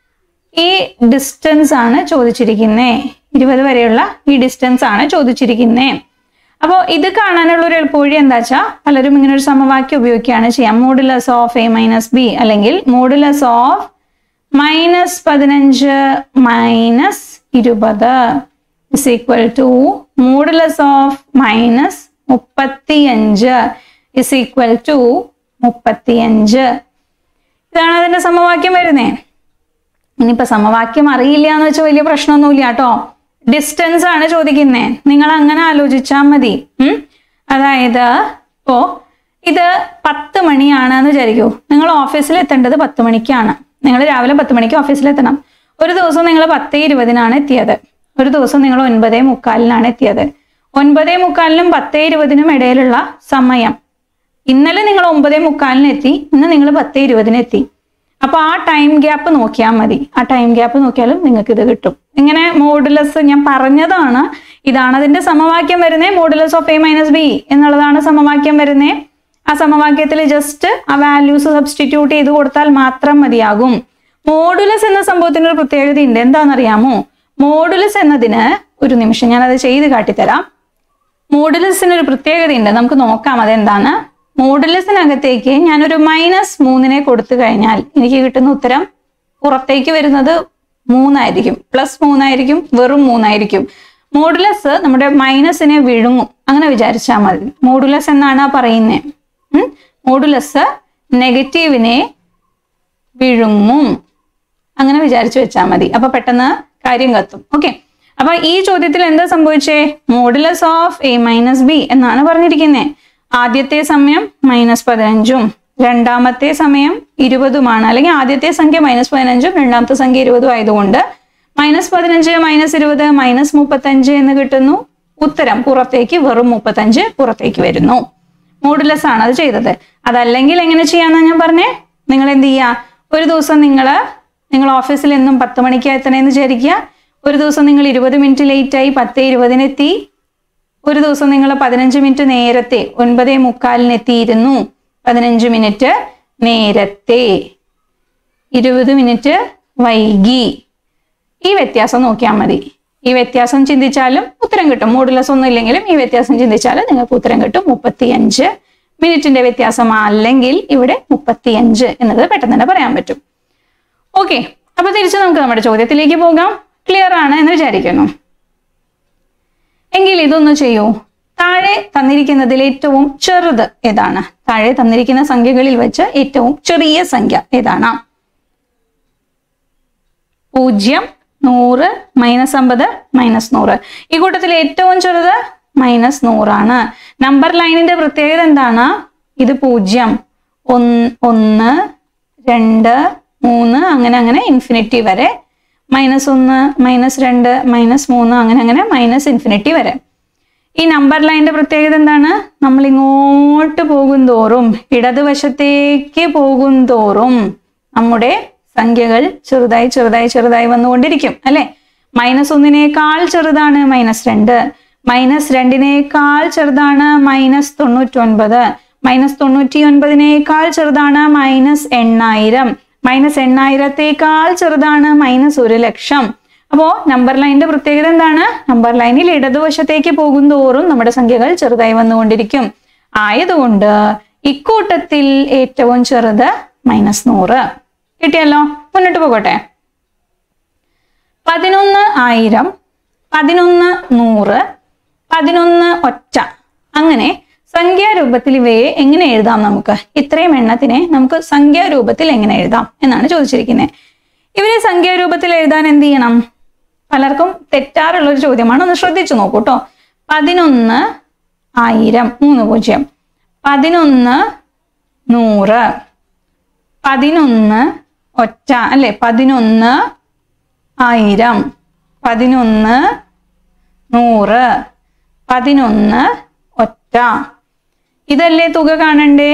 ഈ ഡിസ്റ്റൻസ് ആണ് ചോദിച്ചിരിക്കുന്നേ ഇരുപത് വരെയുള്ള ഈ ഡിസ്റ്റൻസ് ആണ് ചോദിച്ചിരിക്കുന്നേ അപ്പോൾ ഇത് കാണാനുള്ള ഒരു എളുപ്പവഴി എന്താ വെച്ചാൽ പലരും ഇങ്ങനെ ഒരു സമവാക്യം ഉപയോഗിക്കുകയാണ് ചെയ്യാം modulus of A minus B അല്ലെങ്കിൽ മോഡുലസ് ഓഫ് മൈനസ് പതിനഞ്ച് മൈനസ് ഇരുപത് is equal to modulus of minus മുപ്പത്തിയഞ്ച് ഇസ് ഈക്വൽ ടു മുപ്പത്തിയഞ്ച് ഇതാണ് അതിന്റെ സമവാക്യം വരുന്നേ ഇനിയിപ്പോ സമവാക്യം അറിയില്ല എന്ന് വെച്ചാൽ വലിയ പ്രശ്നമൊന്നുമില്ല കേട്ടോ ഡിസ്റ്റൻസ് ആണ് ചോദിക്കുന്നേ നിങ്ങൾ അങ്ങനെ ആലോചിച്ചാൽ മതി ഉം? അതായത് ഇപ്പോ ഇത് പത്ത് മണിയാണ് എന്ന് വിചാരിക്കൂ നിങ്ങൾ ഓഫീസിൽ എത്തേണ്ടത് പത്ത് മണിക്കാണ് നിങ്ങൾ രാവിലെ പത്ത് മണിക്ക് ഓഫീസിൽ എത്തണം ഒരു ദിവസം നിങ്ങൾ പത്ത് ഇരുപതിനാണ് എത്തിയത് ഒരു ദിവസം നിങ്ങൾ ഒൻപതേ മുക്കാലിനാണ് എത്തിയത് ഒൻപതേ മുക്കാലിനും പത്തേ ഇരുപതിനും ഇടയിലുള്ള സമയം ഇന്നലെ നിങ്ങൾ ഒമ്പതേ മുക്കാലിന് എത്തി ഇന്ന് നിങ്ങൾ പത്തേ ഇരുപതിന് എത്തി അപ്പൊ ആ ടൈം ഗ്യാപ്പ് നോക്കിയാൽ മതി ആ ടൈം ഗ്യാപ്പ് നോക്കിയാലും നിങ്ങൾക്ക് ഇത് കിട്ടും ഇങ്ങനെ മോഡുലസ് ഞാൻ പറഞ്ഞതാണ് ഇതാണ് അതിന്റെ സമവാക്യം വരുന്നത് modulus of A minus B എന്നുള്ളതാണ് സമവാക്യം വരുന്നത് ആ സമവാക്യത്തിൽ ജസ്റ്റ് ആ വാല്യൂസ് സബ്സ്റ്റിറ്റ്യൂട്ട് ചെയ്ത് കൊടുത്താൽ മാത്രം മതിയാകും മോഡുലസ് എന്ന സംഭവത്തിന് ഒരു പ്രത്യേകതയുണ്ട് എന്താണെന്നറിയാമോ മോഡുലസ് എന്നതിന് ഒരു നിമിഷം ഞാൻ അത് ചെയ്ത് കാട്ടിത്തരാം മോഡുലസിന് ഒരു പ്രത്യേകതയുണ്ട് നമുക്ക് നോക്കാം അതെന്താണ് മോഡുലസിനകത്തേക്ക് ഞാനൊരു മൈനസ് മൂന്നിനെ കൊടുത്തു കഴിഞ്ഞാൽ എനിക്ക് കിട്ടുന്ന ഉത്തരം പുറത്തേക്ക് വരുന്നത് മൂന്നായിരിക്കും പ്ലസ് മൂന്നായിരിക്കും വെറും മൂന്നായിരിക്കും മോഡുലസ് നമ്മുടെ മൈനസിനെ വിഴുങ്ങും അങ്ങനെ വിചാരിച്ചാൽ മതി മോഡുലസ് എന്നാണ് പറയുന്നത് മോഡുലസ് നെഗറ്റീവിനെ വിഴുങ്ങും അങ്ങനെ വിചാരിച്ചു വെച്ചാൽ മതി അപ്പൊ പെട്ടെന്ന് കാര്യം കത്തും ഓക്കെ അപ്പൊ ഈ ചോദ്യത്തിൽ എന്താ സംഭവിച്ചേ modulus of A minus B എന്നാണ് പറഞ്ഞിരിക്കുന്നത് ആദ്യത്തെ സമയം മൈനസ് പതിനഞ്ചും രണ്ടാമത്തെ സമയം ഇരുപതുമാണ് അല്ലെങ്കിൽ ആദ്യത്തെ സംഖ്യ മൈനസ് പതിനഞ്ചും രണ്ടാമത്തെ സംഖ്യ ഇരുപതും ആയതുകൊണ്ട് മൈനസ് പതിനഞ്ച് മൈനസ് ഇരുപത് മൈനസ് മുപ്പത്തഞ്ച് എന്ന് കിട്ടുന്നു ഉത്തരം പുറത്തേക്ക് വെറും മുപ്പത്തഞ്ച് പുറത്തേക്ക് വരുന്നു മോഡുലസ് ആണ് അത് ചെയ്തത് അതല്ലെങ്കിൽ എങ്ങനെ ചെയ്യാന്നാ ഞാൻ പറഞ്ഞേ നിങ്ങൾ എന്ത് ചെയ്യുക ഒരു ദിവസം നിങ്ങൾ നിങ്ങൾ ഓഫീസിൽ എന്നും പത്ത് മണിക്ക് എത്തണമെന്ന് വിചാരിക്കുക ഒരു ദിവസം നിങ്ങൾ ഇരുപത് മിനിറ്റ് ലേറ്റായി പത്ത് ഇരുപതിനെത്തി ഒരു ദിവസം നിങ്ങൾ പതിനഞ്ച് മിനിറ്റ് നേരത്തെ ഒൻപതേ മുക്കാലിന് എത്തിയിരുന്നു പതിനഞ്ച് മിനിറ്റ് നേരത്തെ ഇരുപത് മിനിറ്റ് വൈകി ഈ വ്യത്യാസം നോക്കിയാൽ മതി ഈ വ്യത്യാസം ചിന്തിച്ചാലും ഉത്തരം കിട്ടും മോഡുലസ് ഒന്നും ഇല്ലെങ്കിലും ഈ വ്യത്യാസം ചിന്തിച്ചാലും നിങ്ങൾക്ക് ഉത്തരം കിട്ടും മുപ്പത്തിയഞ്ച് മിനിറ്റിന്റെ വ്യത്യാസം അല്ലെങ്കിൽ ഇവിടെ മുപ്പത്തിയഞ്ച് എന്നത് പെട്ടെന്ന് തന്നെ പറയാൻ പറ്റും ഓക്കെ അപ്പൊ തിരിച്ച് നമുക്ക് നമ്മുടെ ചോദ്യത്തിലേക്ക് പോകാം ക്ലിയർ ആണ് എന്ന് വിചാരിക്കുന്നു എങ്കിൽ ഇതൊന്ന് ചെയ്യൂ താഴെ തന്നിരിക്കുന്നതിൽ ഏറ്റവും ചെറുത് ഏതാണ് താഴെ തന്നിരിക്കുന്ന സംഖ്യകളിൽ വെച്ച് ഏറ്റവും ചെറിയ സംഖ്യ ഏതാണ് പൂജ്യം നൂറ് മൈനസ് അമ്പത് മൈനസ് നൂറ് ഈ കൂട്ടത്തിൽ ഏറ്റവും ചെറുത് മൈനസ് നൂറാണ് നമ്പർ ലൈനിന്റെ പ്രത്യേകത എന്താണ് ഇത് പൂജ്യം ഒന്ന് ഒന്ന് രണ്ട് മൂന്ന് അങ്ങനെ അങ്ങനെ ഇൻഫിനിറ്റി വരെ മൈനസ് ഒന്ന് മൈനസ് രണ്ട് മൈനസ് മൂന്ന് അങ്ങനെ അങ്ങനെ മൈനസ് ഇൻഫിനിറ്റി വരെ ഈ നമ്പർ ലൈനിന്റെ പ്രത്യേകത എന്താണ് നമ്മൾ ഇങ്ങോട്ട് പോകും തോറും ഇടതുവശത്തേക്ക് പോകും തോറും നമ്മുടെ സംഖ്യകൾ ചെറുതായി ചെറുതായി ചെറുതായി വന്നുകൊണ്ടിരിക്കും അല്ലെ മൈനസ് ഒന്നിനേക്കാൾ ചെറുതാണ് മൈനസ് രണ്ട് മൈനസ് രണ്ടിനേക്കാൾ ചെറുതാണ് മൈനസ് തൊണ്ണൂറ്റൊൻപത് മൈനസ് തൊണ്ണൂറ്റി ഒൻപതിനേക്കാൾ ചെറുതാണ് മൈനസ് എണ്ണായിരം മൈനസ് എണ്ണായിരത്തേക്കാൾ ചെറുതാണ് മൈനസ് ഒരു ലക്ഷം അപ്പോ നമ്പർ ലൈനിന്റെ പ്രത്യേകത എന്താണ് നമ്പർ ലൈനിൽ ഇടതുവശത്തേക്ക് പോകും തോറും നമ്മുടെ സംഖ്യകൾ ചെറുതായി വന്നുകൊണ്ടിരിക്കും ആയതുകൊണ്ട് ഇക്കൂട്ടത്തിൽ ഏറ്റവും ചെറുത് മൈനസ് നൂറ് കിട്ടിയല്ലോ മുന്നോട്ട് പോകട്ടെ പതിനൊന്ന് ആയിരം പതിനൊന്ന് നൂറ് പതിനൊന്ന് ഒറ്റ അങ്ങനെ സംഖ്യാരൂപത്തിൽ ഇവയെ എങ്ങനെ എഴുതാം നമുക്ക് ഇത്രയും എണ്ണത്തിനെ നമുക്ക് സംഖ്യാരൂപത്തിൽ എങ്ങനെ എഴുതാം എന്നാണ് ചോദിച്ചിരിക്കുന്നത് ഇവരെ സംഖ്യാരൂപത്തിൽ എഴുതാൻ എന്ത് ചെയ്യണം പലർക്കും തെറ്റാറുള്ള ഒരു ചോദ്യമാണ് ഒന്ന് ശ്രദ്ധിച്ചു നോക്കൂ കേട്ടോ പതിനൊന്ന് ആയിരം മൂന്ന് പൂജ്യം പതിനൊന്ന് നൂറ് പതിനൊന്ന് ഒറ്റ അല്ലെ പതിനൊന്ന് ആയിരം പതിനൊന്ന് നൂറ് പതിനൊന്ന് ഒറ്റ ഇതല്ലേ തുക കാണണ്ടേ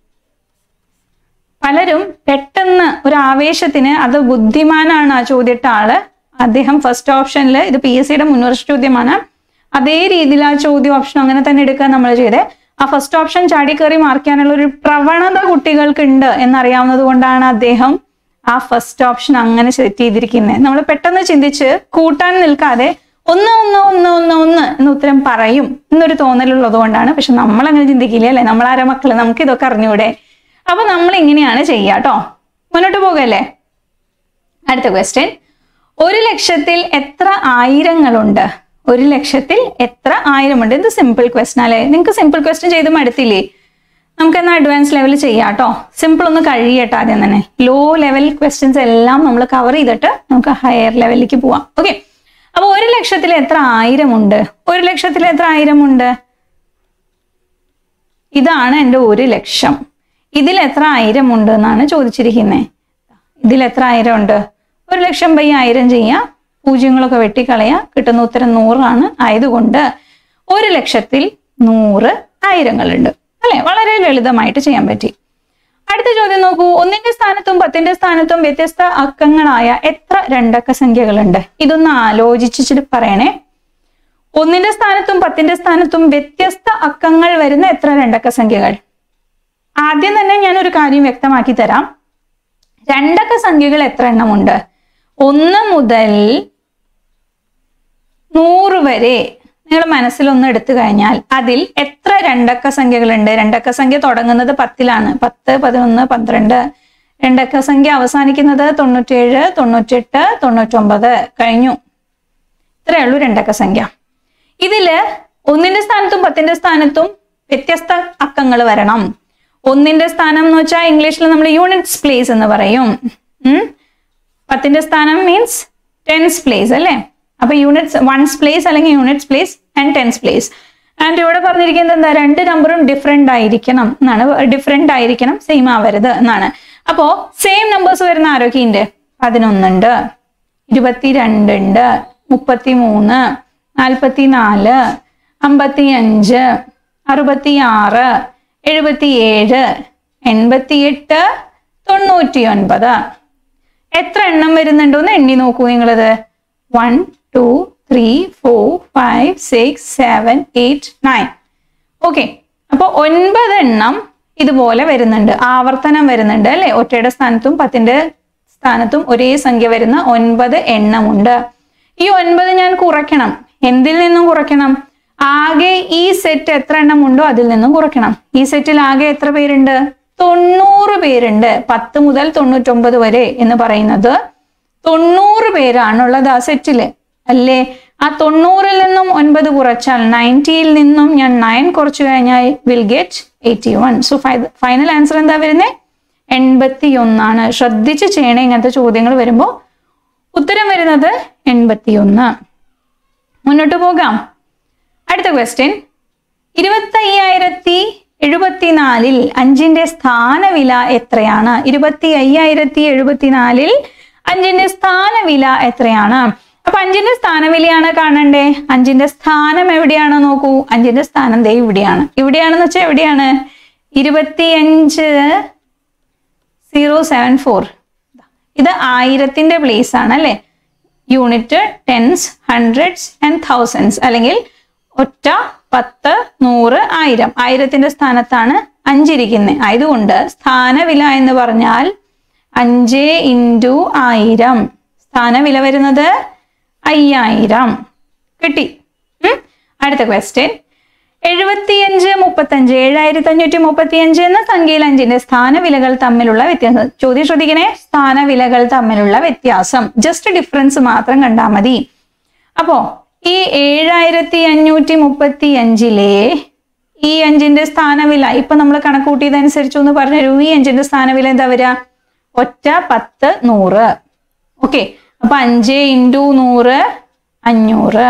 പലരും പെട്ടെന്ന് ഒരു ആവേശത്തിന് അത് ബുദ്ധിമാനാണ് ആ ചോദ്യട്ട ആള് അദ്ദേഹം ഫസ്റ്റ് ഓപ്ഷനിൽ ഇത് പി എസ് സിയുടെ മുൻവർഷ ചോദ്യമാണ് അതേ രീതിയിൽ ആ ചോദ്യം ഓപ്ഷൻ അങ്ങനെ തന്നെ എടുക്കുക നമ്മൾ ചെയ്തേ ആ ഫസ്റ്റ് ഓപ്ഷൻ ചാടി കയറി മാർക്ക് ചെയ്യാനുള്ള ഒരു പ്രവണത കുട്ടികൾക്ക് ഉണ്ട് എന്നറിയാവുന്നത് കൊണ്ടാണ് അദ്ദേഹം ആ ഫസ്റ്റ് ഓപ്ഷൻ അങ്ങനെ സെറ്റ് ചെയ്തിരിക്കുന്നത് നമ്മൾ പെട്ടെന്ന് ചിന്തിച്ച് കൂട്ടാൻ നിൽക്കാതെ ഒന്ന് ഒന്ന് ഒന്ന് ഒന്ന് ഒന്ന് എന്ന് ഉത്തരം പറയും എന്നൊരു തോന്നലുള്ളത് കൊണ്ടാണ് പക്ഷെ നമ്മൾ അങ്ങനെ ചിന്തിക്കില്ല അല്ലെ നമ്മൾ ആരാ മക്കള് നമുക്ക് ഇതൊക്കെ അറിഞ്ഞൂടെ അപ്പൊ നമ്മൾ ഇങ്ങനെയാണ് ചെയ്യുക കേട്ടോ മുന്നോട്ട് പോകല്ലേ അടുത്ത ക്വസ്റ്റ്യൻ ഒരു ലക്ഷത്തിൽ എത്ര ആയിരങ്ങളുണ്ട് ഒരു ലക്ഷത്തിൽ എത്ര ആയിരമുണ്ട് ഇത് സിമ്പിൾ ക്വസ്റ്റ്യൻ അല്ലേ നിങ്ങൾക്ക് സിമ്പിൾ ക്വസ്റ്റ്യൻ ചെയ്ത് മടുത്തില്ലേ നമുക്ക് എന്നാൽ അഡ്വാൻസ് ലെവൽ ചെയ്യാം കേട്ടോ സിമ്പിൾ ഒന്ന് കഴിയട്ടെ ആദ്യം തന്നെ ലോ ലെവൽ ക്വസ്റ്റ്യൻസ് എല്ലാം നമ്മൾ കവർ ചെയ്തിട്ട് നമുക്ക് ഹയർ ലെവലിലേക്ക് പോവാം ഓക്കെ അപ്പൊ ഒരു ലക്ഷത്തിൽ എത്ര ആയിരമുണ്ട് ഒരു ലക്ഷത്തിൽ എത്ര ആയിരമുണ്ട് ഇതാണ് എൻ്റെ ഒരു ലക്ഷം ഇതിൽ എത്ര ആയിരം ഉണ്ട് എന്നാണ് ചോദിച്ചിരിക്കുന്നത് ഇതിൽ എത്ര ആയിരം ഉണ്ട് ഒരു ലക്ഷം ബൈ ആയിരം ചെയ്യാം പൂജ്യങ്ങളൊക്കെ വെട്ടിക്കളയാം കിട്ടുന്ന ഉത്തരം നൂറാണ് ആയതുകൊണ്ട് ഒരു ലക്ഷത്തിൽ നൂറ് ആയിരങ്ങളുണ്ട് അല്ലെ വളരെ ലളിതമായിട്ട് ചെയ്യാൻ പറ്റി അടുത്ത ചോദ്യം നോക്കൂ ഒന്നിന്റെ സ്ഥാനത്തും പത്തിന്റെ സ്ഥാനത്തും വ്യത്യസ്ത അക്കങ്ങളായ എത്ര രണ്ടക്ക സംഖ്യകളുണ്ട് ഇതൊന്ന് ആലോചിച്ചിട്ട് പറയണേ ഒന്നിന്റെ സ്ഥാനത്തും പത്തിന്റെ സ്ഥാനത്തും വ്യത്യസ്ത അക്കങ്ങൾ വരുന്ന എത്ര രണ്ടക്ക സംഖ്യകൾ ആദ്യം തന്നെ ഞാൻ ഒരു കാര്യം വ്യക്തമാക്കി തരാം രണ്ടക്ക സംഖ്യകൾ എത്ര എണ്ണമുണ്ട് ഒന്ന് മുതൽ നൂറ് വരെ നിങ്ങൾ മനസ്സിലൊന്ന് എടുത്തു കഴിഞ്ഞാൽ അതിൽ എത്ര രണ്ടക്ക സംഖ്യകളുണ്ട് രണ്ടക്ക സംഖ്യ തുടങ്ങുന്നത് പത്തിലാണ് പത്ത് പതിനൊന്ന് പന്ത്രണ്ട് രണ്ടക്ക സംഖ്യ അവസാനിക്കുന്നത് തൊണ്ണൂറ്റേഴ് തൊണ്ണൂറ്റെട്ട് തൊണ്ണൂറ്റൊമ്പത് കഴിഞ്ഞു ഇത്രയേ ഉള്ളൂ രണ്ടക്ക സംഖ്യ ഇതില് ഒന്നിന്റെ സ്ഥാനത്തും പത്തിന്റെ സ്ഥാനത്തും വ്യത്യസ്ത അക്കങ്ങൾ വരണം ഒന്നിന്റെ സ്ഥാനം എന്ന് വെച്ചാൽ ഇംഗ്ലീഷിൽ നമ്മൾ യൂണിറ്റ്സ് പ്ലേസ് എന്ന് പറയും ഉം. പത്തിന്റെ സ്ഥാനം മീൻസ് ടെൻസ് പ്ലേസ് അല്ലേ അപ്പൊ യൂണിറ്റ്സ് വൺസ് പ്ലേസ് അല്ലെങ്കിൽ units place and tens place and ഇവിടെ പറഞ്ഞിരിക്കുന്നത് എന്താ രണ്ട് നമ്പറും ഡിഫറെന്റ് ആയിരിക്കണം എന്നാണ് ഡിഫറെന്റ് ആയിരിക്കണം സെയിം ആവരുത് എന്നാണ് അപ്പോ സെയിം നമ്പേഴ്സ് വരുന്ന ആരൊക്കെയുണ്ട് പതിനൊന്നുണ്ട് ഇരുപത്തിരണ്ടുണ്ട് മുപ്പത്തി മൂന്ന് നാൽപ്പത്തി നാല് അമ്പത്തി അഞ്ച് അറുപത്തി ആറ് എഴുപത്തിയേഴ് എൺപത്തിയെട്ട് തൊണ്ണൂറ്റി ഒൻപത് എത്ര എണ്ണം വരുന്നുണ്ടോന്ന് എണ്ണി നോക്കൂ നിങ്ങളിത് one two three four five six seven eight nine okay അപ്പോൾ ഒൻപത് എണ്ണം ഇതുപോലെ വരുന്നുണ്ട് ആവർത്തനം വരുന്നുണ്ട് അല്ലെ ഒറ്റയുടെ സ്ഥാനത്തും പത്തിന്റെ സ്ഥാനത്തും ഒരേ സംഖ്യ വരുന്ന ഒൻപത് എണ്ണമുണ്ട് ഈ ഒൻപത് ഞാൻ കുറയ്ക്കണം എന്തിൽ നിന്നും കുറയ്ക്കണം ആകെ ഈ സെറ്റ് എത്ര എണ്ണം ഉണ്ടോ അതിൽ നിന്നും കുറയ്ക്കണം ഈ സെറ്റിൽ ആകെ എത്ര പേരുണ്ട് തൊണ്ണൂറ് പേരുണ്ട് പത്ത് മുതൽ തൊണ്ണൂറ്റൊമ്പത് വരെ എന്ന് പറയുന്നത് തൊണ്ണൂറ് പേരാണുള്ളത് ആ സെറ്റില് അല്ലേ ആ തൊണ്ണൂറിൽ നിന്നും ഒൻപത് കുറച്ചാൽ നയൻറ്റിയിൽ നിന്നും ഞാൻ നയൻ കുറച്ചു കഴിഞ്ഞാൽ will get eighty one so final answer എന്താ വരുന്നത് എൺപത്തി ഒന്നാണ് ശ്രദ്ധിച്ച് ചെയ്യണേ ഇങ്ങനത്തെ ചോദ്യങ്ങൾ വരുമ്പോൾ ഉത്തരം വരുന്നത് എൺപത്തിയൊന്ന് മുന്നോട്ട് പോകാം അടുത്ത ക്വസ്റ്റ്യൻ ഇരുപത്തി അയ്യായിരത്തി എഴുപത്തിനാലിൽ അഞ്ചിന്റെ സ്ഥാനവില എത്രയാണ് ഇരുപത്തി അയ്യായിരത്തി എഴുപത്തിനാലിൽ അഞ്ചിന്റെ സ്ഥാനവില എത്രയാണ് അപ്പൊ അഞ്ചിന്റെ സ്ഥാനവിലയാണ് കാണണ്ടേ അഞ്ചിന്റെ സ്ഥാനം എവിടെയാണ് നോക്കൂ അഞ്ചിന്റെ സ്ഥാനം ദേ ഇവിടെയാണ് ഇവിടെയാണെന്ന് വെച്ചാൽ എവിടെയാണ് ഇരുപത്തിയഞ്ച് സീറോ സെവൻ ഫോർ ഇത് ആയിരത്തിന്റെ പ്ലേസ് ആണ് അല്ലെ unit tens hundreds and thousands അല്ലെങ്കിൽ ഒറ്റ പത്ത് നൂറ് ആയിരം ആയിരത്തിന്റെ സ്ഥാനത്താണ് അഞ്ചിരിക്കുന്നത് ആയതുകൊണ്ട് സ്ഥാനവില എന്ന് പറഞ്ഞാൽ അഞ്ച് ഇൻറ്റു ആയിരം സ്ഥാനവില വരുന്നത് അയ്യായിരം കിട്ടി ഉം? അടുത്ത ക്വസ്റ്റ്യൻ എഴുപത്തിയഞ്ച് മുപ്പത്തഞ്ച് ഏഴായിരത്തി അഞ്ഞൂറ്റി മുപ്പത്തിയഞ്ച് എന്ന സംഖ്യയിൽ അഞ്ചിന്റെ സ്ഥാനവിലകൾ തമ്മിലുള്ള വ്യത്യാസം ചോദ്യം ശ്രദ്ധിക്കണേ സ്ഥാനവിലകൾ തമ്മിലുള്ള വ്യത്യാസം ജസ്റ്റ് ഡിഫറൻസ് മാത്രം കണ്ടാൽ മതി അപ്പോ ഈ ഏഴായിരത്തി അഞ്ഞൂറ്റി മുപ്പത്തി അഞ്ചിലെ ഈ അഞ്ചിന്റെ സ്ഥാനവില ഇപ്പൊ നമ്മൾ കണക്കൂട്ടിയതനുസരിച്ച് ഒന്ന് പറഞ്ഞു ഈ അഞ്ചിന്റെ സ്ഥാനവില എന്താ വരിക ഒറ്റ പത്ത് നൂറ് ഓക്കെ അപ്പൊ അഞ്ച് ഇൻറ്റു നൂറ് അഞ്ഞൂറ്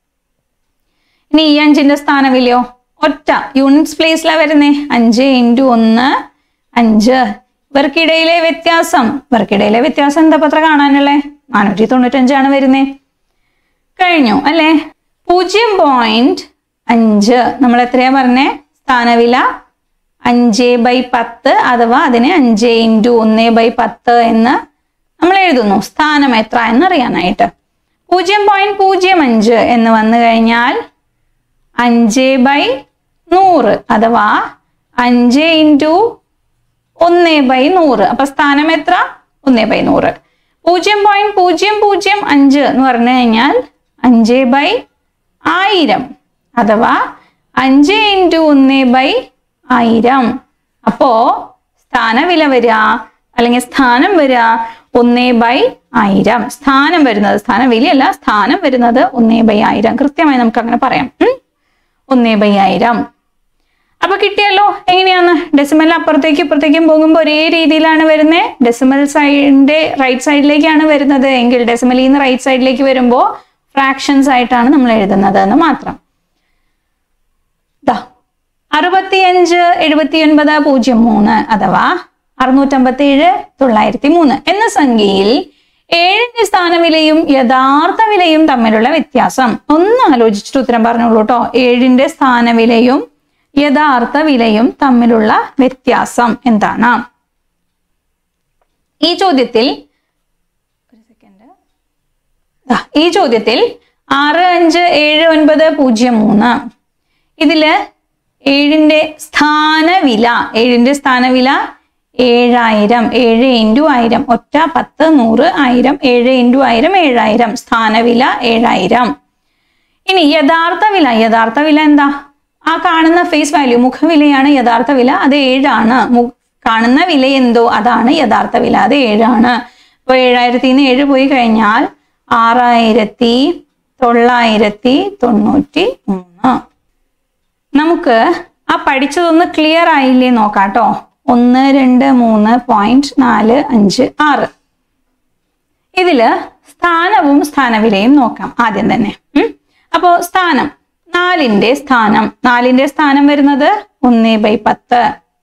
ഇനി ഈ അഞ്ചിന്റെ സ്ഥാനവിലയോ ഒറ്റ യൂണിറ്റ്സ് പ്ലേസിലാണ് വരുന്നേ അഞ്ച് ഇൻറ്റു ഒന്ന് അഞ്ച് ഇവർക്കിടയിലെ വ്യത്യാസം ഇവർക്കിടയിലെ വ്യത്യാസം എന്താ പത്ര കാണാനുള്ളേ നാനൂറ്റി തൊണ്ണൂറ്റഞ്ചാണ് വരുന്നേ കഴിഞ്ഞു അല്ലേ പൂജ്യം പോയിന്റ് അഞ്ച് നമ്മൾ എത്രയാ പറഞ്ഞേ സ്ഥാനവില അഞ്ച് ബൈ പത്ത് അഥവാ അതിനെ അഞ്ച് ഇൻറ്റു ഒന്ന് ബൈ പത്ത് എന്ന് നമ്മൾ എഴുതുന്നു സ്ഥാനം എത്ര എന്നറിയാനായിട്ട് പൂജ്യം പോയിന്റ് പൂജ്യം അഞ്ച് എന്ന് വന്നു കഴിഞ്ഞാൽ അഞ്ച് ബൈ നൂറ് അഥവാ അഞ്ച് ഇൻറ്റു ഒന്ന് ബൈ നൂറ് അപ്പൊ സ്ഥാനം എത്ര ഒന്ന് ബൈ നൂറ് പൂജ്യം പോയിന്റ് പൂജ്യം പൂജ്യം അഞ്ച് എന്ന് പറഞ്ഞു കഴിഞ്ഞാൽ അഞ്ച് ബൈ ആയിരം അഥവാ അഞ്ച് ഇൻറ്റു ഒന്ന് ബൈ ആയിരം അപ്പോ സ്ഥാനവില വരിക അല്ലെങ്കിൽ സ്ഥാനം വരിക ഒന്ന് ബൈ ആയിരം സ്ഥാനം വരുന്നത് സ്ഥാനവിലയല്ല സ്ഥാനം വരുന്നത് ഒന്ന് ബൈ ആയിരം കൃത്യമായി നമുക്ക് അങ്ങനെ പറയാം ഉം? ഒന്ന് ബൈ ആയിരം അപ്പൊ കിട്ടിയല്ലോ എങ്ങനെയാണ് ഡെസിമൽ അപ്പുറത്തേക്കും ഇപ്പുറത്തേക്കും പോകുമ്പോൾ ഒരേ രീതിയിലാണ് വരുന്നത് ഡെസിമൽ സൈഡിന്റെ റൈറ്റ് സൈഡിലേക്കാണ് വരുന്നത് എങ്കിൽ ഡെസിമലിൽ നിന്ന് റൈറ്റ് സൈഡിലേക്ക് വരുമ്പോൾ ഫ്രാക്ഷൻസ് ആയിട്ടാണ് നമ്മൾ എഴുതുന്നത് എന്ന് മാത്രം ദാ അറുപത്തിയഞ്ച് എഴുപത്തി ഒൻപത് പൂജ്യം മൂന്ന് അഥവാ അറുന്നൂറ്റമ്പത്തി ഏഴ് തൊള്ളായിരത്തി മൂന്ന് എന്ന സംഖ്യയിൽ ഏഴിന്റെ സ്ഥാനവിലയും യഥാർത്ഥ വിലയും തമ്മിലുള്ള വ്യത്യാസം ഒന്ന് ആലോചിച്ചിട്ട് ഉത്തരം പറഞ്ഞോളൂ കേട്ടോ ഏഴിന്റെ സ്ഥാനവിലയും യഥാർത്ഥ വിലയും തമ്മിലുള്ള വ്യത്യാസം എന്താണ് ഈ ചോദ്യത്തിൽ ഒരു സെക്കൻഡ് ദാ, ഈ ചോദ്യത്തിൽ ആറ് അഞ്ച് ഏഴ് ഒൻപത് പൂജ്യം മൂന്ന് ഇതില് ഏഴിന്റെ സ്ഥാനവില ഏഴിന്റെ സ്ഥാനവില ഏഴായിരം ഏഴ് ഇൻറ്റു ആയിരം ഒറ്റ പത്ത് നൂറ് ആയിരം ഏഴ് ഇൻറ്റു ആയിരം ഏഴായിരം സ്ഥാനവില ഏഴായിരം ഇനി യഥാർത്ഥ വില യഥാർത്ഥ വില എന്താ ആ കാണുന്ന ഫേസ് വാല്യൂ മുഖവിലയാണ് യഥാർത്ഥ വില അത് ഏഴാണ് മു- കാണുന്ന വില എന്തോ അതാണ് യഥാർത്ഥ വില അത് ഏഴാണ് അപ്പൊ ഏഴായിരത്തി നിന്ന് ഏഴ് പോയി കഴിഞ്ഞാൽ ആറായിരത്തി തൊള്ളായിരത്തി തൊണ്ണൂറ്റി മൂന്ന് നമുക്ക് ആ പഠിച്ചതൊന്ന് ക്ലിയർ ആയില്ലേ നോക്കാട്ടോ ഒന്ന് രണ്ട് മൂന്ന് പോയിന്റ് നാല് അഞ്ച് ആറ് ഇതില് സ്ഥാനവും സ്ഥാനവിലയും നോക്കാം ആദ്യം തന്നെ ഉം. അപ്പോ സ്ഥാനം നാലിന്റെ സ്ഥാനം നാലിന്റെ സ്ഥാനം വരുന്നത് ഒന്ന് ബൈ പത്ത്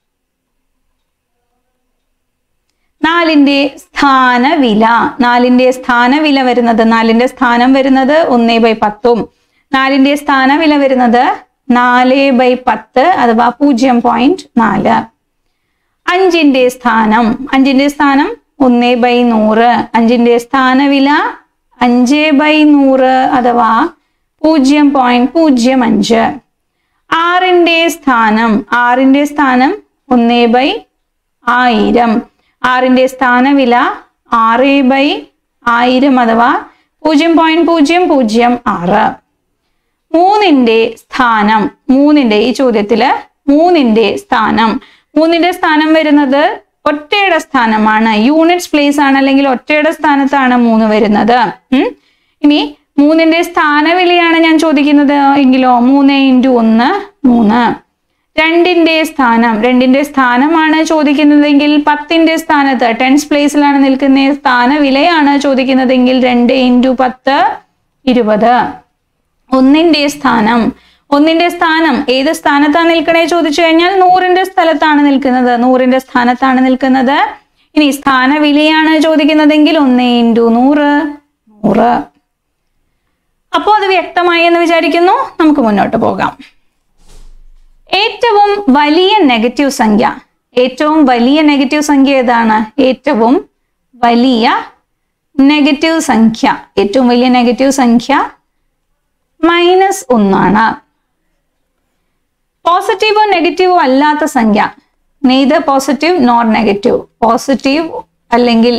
നാലിന്റെ സ്ഥാനവില നാലിന്റെ സ്ഥാനവില വരുന്നത് നാലിന്റെ സ്ഥാനം വരുന്നത് ഒന്ന് ബൈ പത്തും നാലിന്റെ സ്ഥാനവില വരുന്നത് നാല് ബൈ പത്ത് അഥവാ പൂജ്യം പോയിന്റ് നാല് അഞ്ചിന്റെ സ്ഥാനം അഞ്ചിന്റെ സ്ഥാനം ഒന്ന് ബൈ നൂറ് അഞ്ചിന്റെ സ്ഥാനവില അഞ്ച് ബൈ നൂറ് അഥവാ പൂജ്യം പോയിന്റ് പൂജ്യം അഞ്ച് ആറിന്റെ സ്ഥാനം ആറിന്റെ സ്ഥാനം ഒന്ന് ബൈ ആയിരം ആറിന്റെ സ്ഥാനവില ആറ് ബൈ ആയിരം അഥവാ പൂജ്യം പോയിന്റ് പൂജ്യം പൂജ്യം ആറ് മൂന്നിന്റെ സ്ഥാനം മൂന്നിന്റെ ഈ ചോദ്യത്തില് മൂന്നിന്റെ സ്ഥാനം മൂന്നിന്റെ സ്ഥാനം വരുന്നത് ഒറ്റയുടെ സ്ഥാനമാണ് യൂണിറ്റ്സ് പ്ലേസ് ആണ് അല്ലെങ്കിൽ ഒറ്റയുടെ സ്ഥാനത്താണ് മൂന്ന് വരുന്നത് ഉം. ഇനി മൂന്നിന്റെ സ്ഥാനവിലയാണ് ഞാൻ ചോദിക്കുന്നത് എങ്കിലോ മൂന്ന് ഇൻറ്റു ഒന്ന് മൂന്ന് രണ്ടിന്റെ സ്ഥാനം രണ്ടിന്റെ സ്ഥാനമാണ് ചോദിക്കുന്നതെങ്കിൽ പത്തിന്റെ സ്ഥാനത്ത് ടെൻസ് പ്ലേസിലാണ് നിൽക്കുന്ന സ്ഥാനവിലയാണ് ചോദിക്കുന്നതെങ്കിൽ രണ്ട് ഇൻറ്റു പത്ത് ഇരുപത് ഒന്നിന്റെ സ്ഥാനം ഒന്നിന്റെ സ്ഥാനം ഏത് സ്ഥാനത്താണ് നിൽക്കണേ ചോദിച്ചു കഴിഞ്ഞാൽ നൂറിന്റെ സ്ഥലത്താണ് നിൽക്കുന്നത് നൂറിന്റെ സ്ഥാനത്താണ് നിൽക്കുന്നത് ഇനി സ്ഥാനവിലയാണ് ചോദിക്കുന്നതെങ്കിൽ ഒന്ന് ഇൻറ്റു നൂറ് നൂറ് അപ്പോൾ അത് വ്യക്തമായി എന്ന് വിചാരിക്കുന്നു നമുക്ക് മുന്നോട്ട് പോകാം ഏറ്റവും വലിയ നെഗറ്റീവ് സംഖ്യ ഏറ്റവും വലിയ നെഗറ്റീവ് സംഖ്യ ഏതാണ് ഏറ്റവും വലിയ നെഗറ്റീവ് സംഖ്യ ഏറ്റവും വലിയ നെഗറ്റീവ് സംഖ്യ മൈനസ് ഒന്നാണ് പോസിറ്റീവോ നെഗറ്റീവോ അല്ലാത്ത സംഖ്യ neither positive nor negative positive അല്ലെങ്കിൽ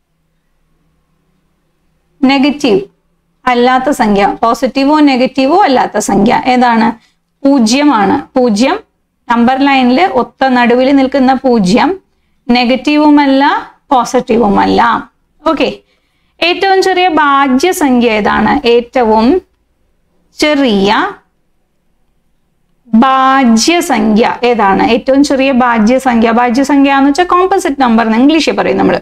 നെഗറ്റീവ് അല്ലാത്ത സംഖ്യ പോസിറ്റീവോ നെഗറ്റീവോ അല്ലാത്ത സംഖ്യ ഏതാണ് പൂജ്യമാണ് പൂജ്യം നമ്പർ ലൈനിൽ ഒത്ത നടുവിൽ നിൽക്കുന്ന പൂജ്യം നെഗറ്റീവുമല്ല പോസിറ്റീവുമല്ല ഓക്കെ ഏറ്റവും ചെറിയ ഭാജ്യസംഖ്യ ഏതാണ് ഏറ്റവും ചെറിയ ഭാജ്യസംഖ്യ ഏതാണ് ഏറ്റവും ചെറിയ ഭാജ്യസംഖ്യ ഭാജ്യസംഖ്യ എന്ന് വെച്ചാൽ കോമ്പസിറ്റ് നമ്പർ എന്ന് ഇംഗ്ലീഷിൽ പറയും നമ്മൾ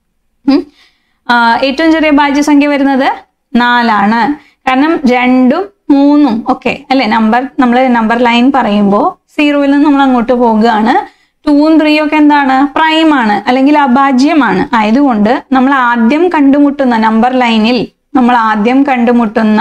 ഏറ്റവും ചെറിയ ഭാജ്യസംഖ്യ വരുന്നത് നാലാണ് കാരണം രണ്ടും മൂന്നും ഒക്കെ അല്ലെ നമ്പർ നമ്മൾ നമ്പർ ലൈൻ പറയുമ്പോൾ സീറോയിൽ നിന്ന് നമ്മൾ അങ്ങോട്ട് പോകുകയാണ് ടൂവും ത്രീയും ഒക്കെ എന്താണ് പ്രൈം ആണ് അല്ലെങ്കിൽ അഭാജ്യമാണ് ആയതുകൊണ്ട് നമ്മൾ ആദ്യം കണ്ടുമുട്ടുന്ന നമ്പർ ലൈനിൽ നമ്മൾ ആദ്യം കണ്ടുമുട്ടുന്ന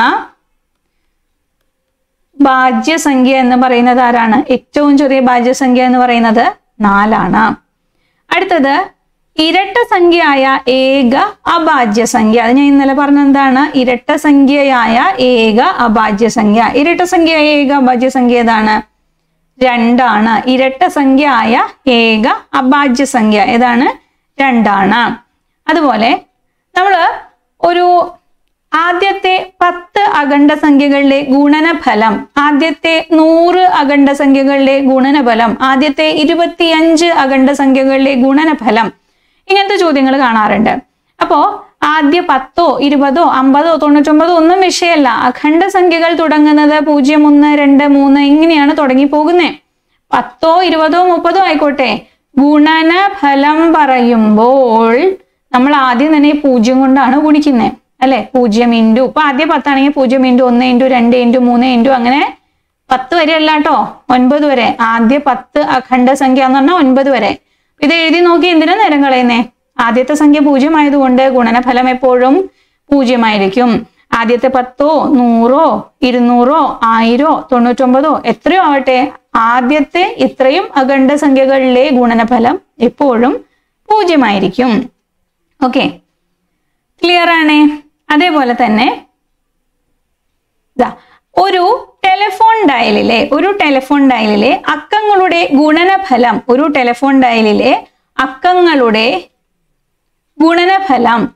ഭാജ്യസംഖ്യ എന്ന് പറയുന്നത് ആരാണ് ഏറ്റവും ചെറിയ ഭാജ്യസംഖ്യ എന്ന് പറയുന്നത് നാലാണ് അടുത്തത് ഇരട്ട സംഖ്യയായ ഏക അഭാജ്യ സംഖ്യ അത് ഞാൻ ഇന്നലെ പറഞ്ഞ എന്താണ് ഇരട്ട സംഖ്യയായ ഏക അഭാജ്യ സംഖ്യ ഇരട്ട സംഖ്യയായ ഏക അഭാജ്യ സംഖ്യ ഏതാണ് രണ്ടാണ് ഇരട്ട സംഖ്യയായ ഏക അഭാജ്യ സംഖ്യ ഏതാണ് രണ്ടാണ് അതുപോലെ നമ്മൾ ഒരു ആദ്യത്തെ പത്ത് അഖണ്ഡ സംഖ്യകളുടെ ഗുണനഫലം ആദ്യത്തെ നൂറ് അഖണ്ഡ സംഖ്യകളുടെ ഗുണനഫലം ആദ്യത്തെ ഇരുപത്തിയഞ്ച് അഖണ്ഡ സംഖ്യകളുടെ ഗുണനഫലം ഇങ്ങനത്തെ ചോദ്യങ്ങൾ കാണാറുണ്ട് അപ്പോ ആദ്യ പത്തോ ഇരുപതോ അമ്പതോ തൊണ്ണൂറ്റൊമ്പതോ ഒന്നും വിഷയമല്ല അഖണ്ഡ സംഖ്യകൾ തുടങ്ങുന്നത് പൂജ്യം ഒന്ന് രണ്ട് മൂന്ന് ഇങ്ങനെയാണ് തുടങ്ങി പോകുന്നത് പത്തോ ഇരുപതോ മുപ്പതോ ആയിക്കോട്ടെ ഗുണനഫലം പറയുമ്പോൾ നമ്മൾ ആദ്യം തന്നെ ഈ പൂജ്യം കൊണ്ടാണ് ഗുണിക്കുന്നത് അല്ലെ പൂജ്യം ഇൻറ്റു ഇപ്പൊ ആദ്യം പത്താണെങ്കിൽ പൂജ്യം ഇൻറ്റു ഒന്ന് ഇൻറ്റു രണ്ട് ഇൻറ്റു മൂന്ന് ഇൻറ്റു അങ്ങനെ പത്ത് വരെ അല്ല കേട്ടോ ഒൻപത് വരെ ആദ്യ പത്ത് അഖണ്ഡ സംഖ്യ എന്ന് പറഞ്ഞാൽ ഒൻപത് വരെ ഇത് എഴുതി നോക്കി എന്തിനാ നേരം കളയുന്നേ ആദ്യത്തെ സംഖ്യ പൂജ്യം ആയതുകൊണ്ട് ഗുണനഫലം എപ്പോഴും പൂജ്യമായിരിക്കും ആദ്യത്തെ പത്തോ നൂറോ ഇരുന്നൂറോ ആയിരോ തൊണ്ണൂറ്റൊമ്പതോ എത്രയോ ആവട്ടെ ആദ്യത്തെ ഇത്രയും അഖണ്ഡ സംഖ്യകളിലെ ഗുണനഫലം എപ്പോഴും പൂജ്യമായിരിക്കും ഓക്കെ ക്ലിയർ ആണേ അതേപോലെ തന്നെ ദാ, ഒരു ടെലിഫോൺ ഡയലിലെ ഒരു ടെലിഫോൺ ഡയലിലെ അക്കങ്ങളുടെ ഗുണനഫലം ഒരു ടെലിഫോൺ ഡയലിലെ അക്കങ്ങളുടെ ഗുണനഫലം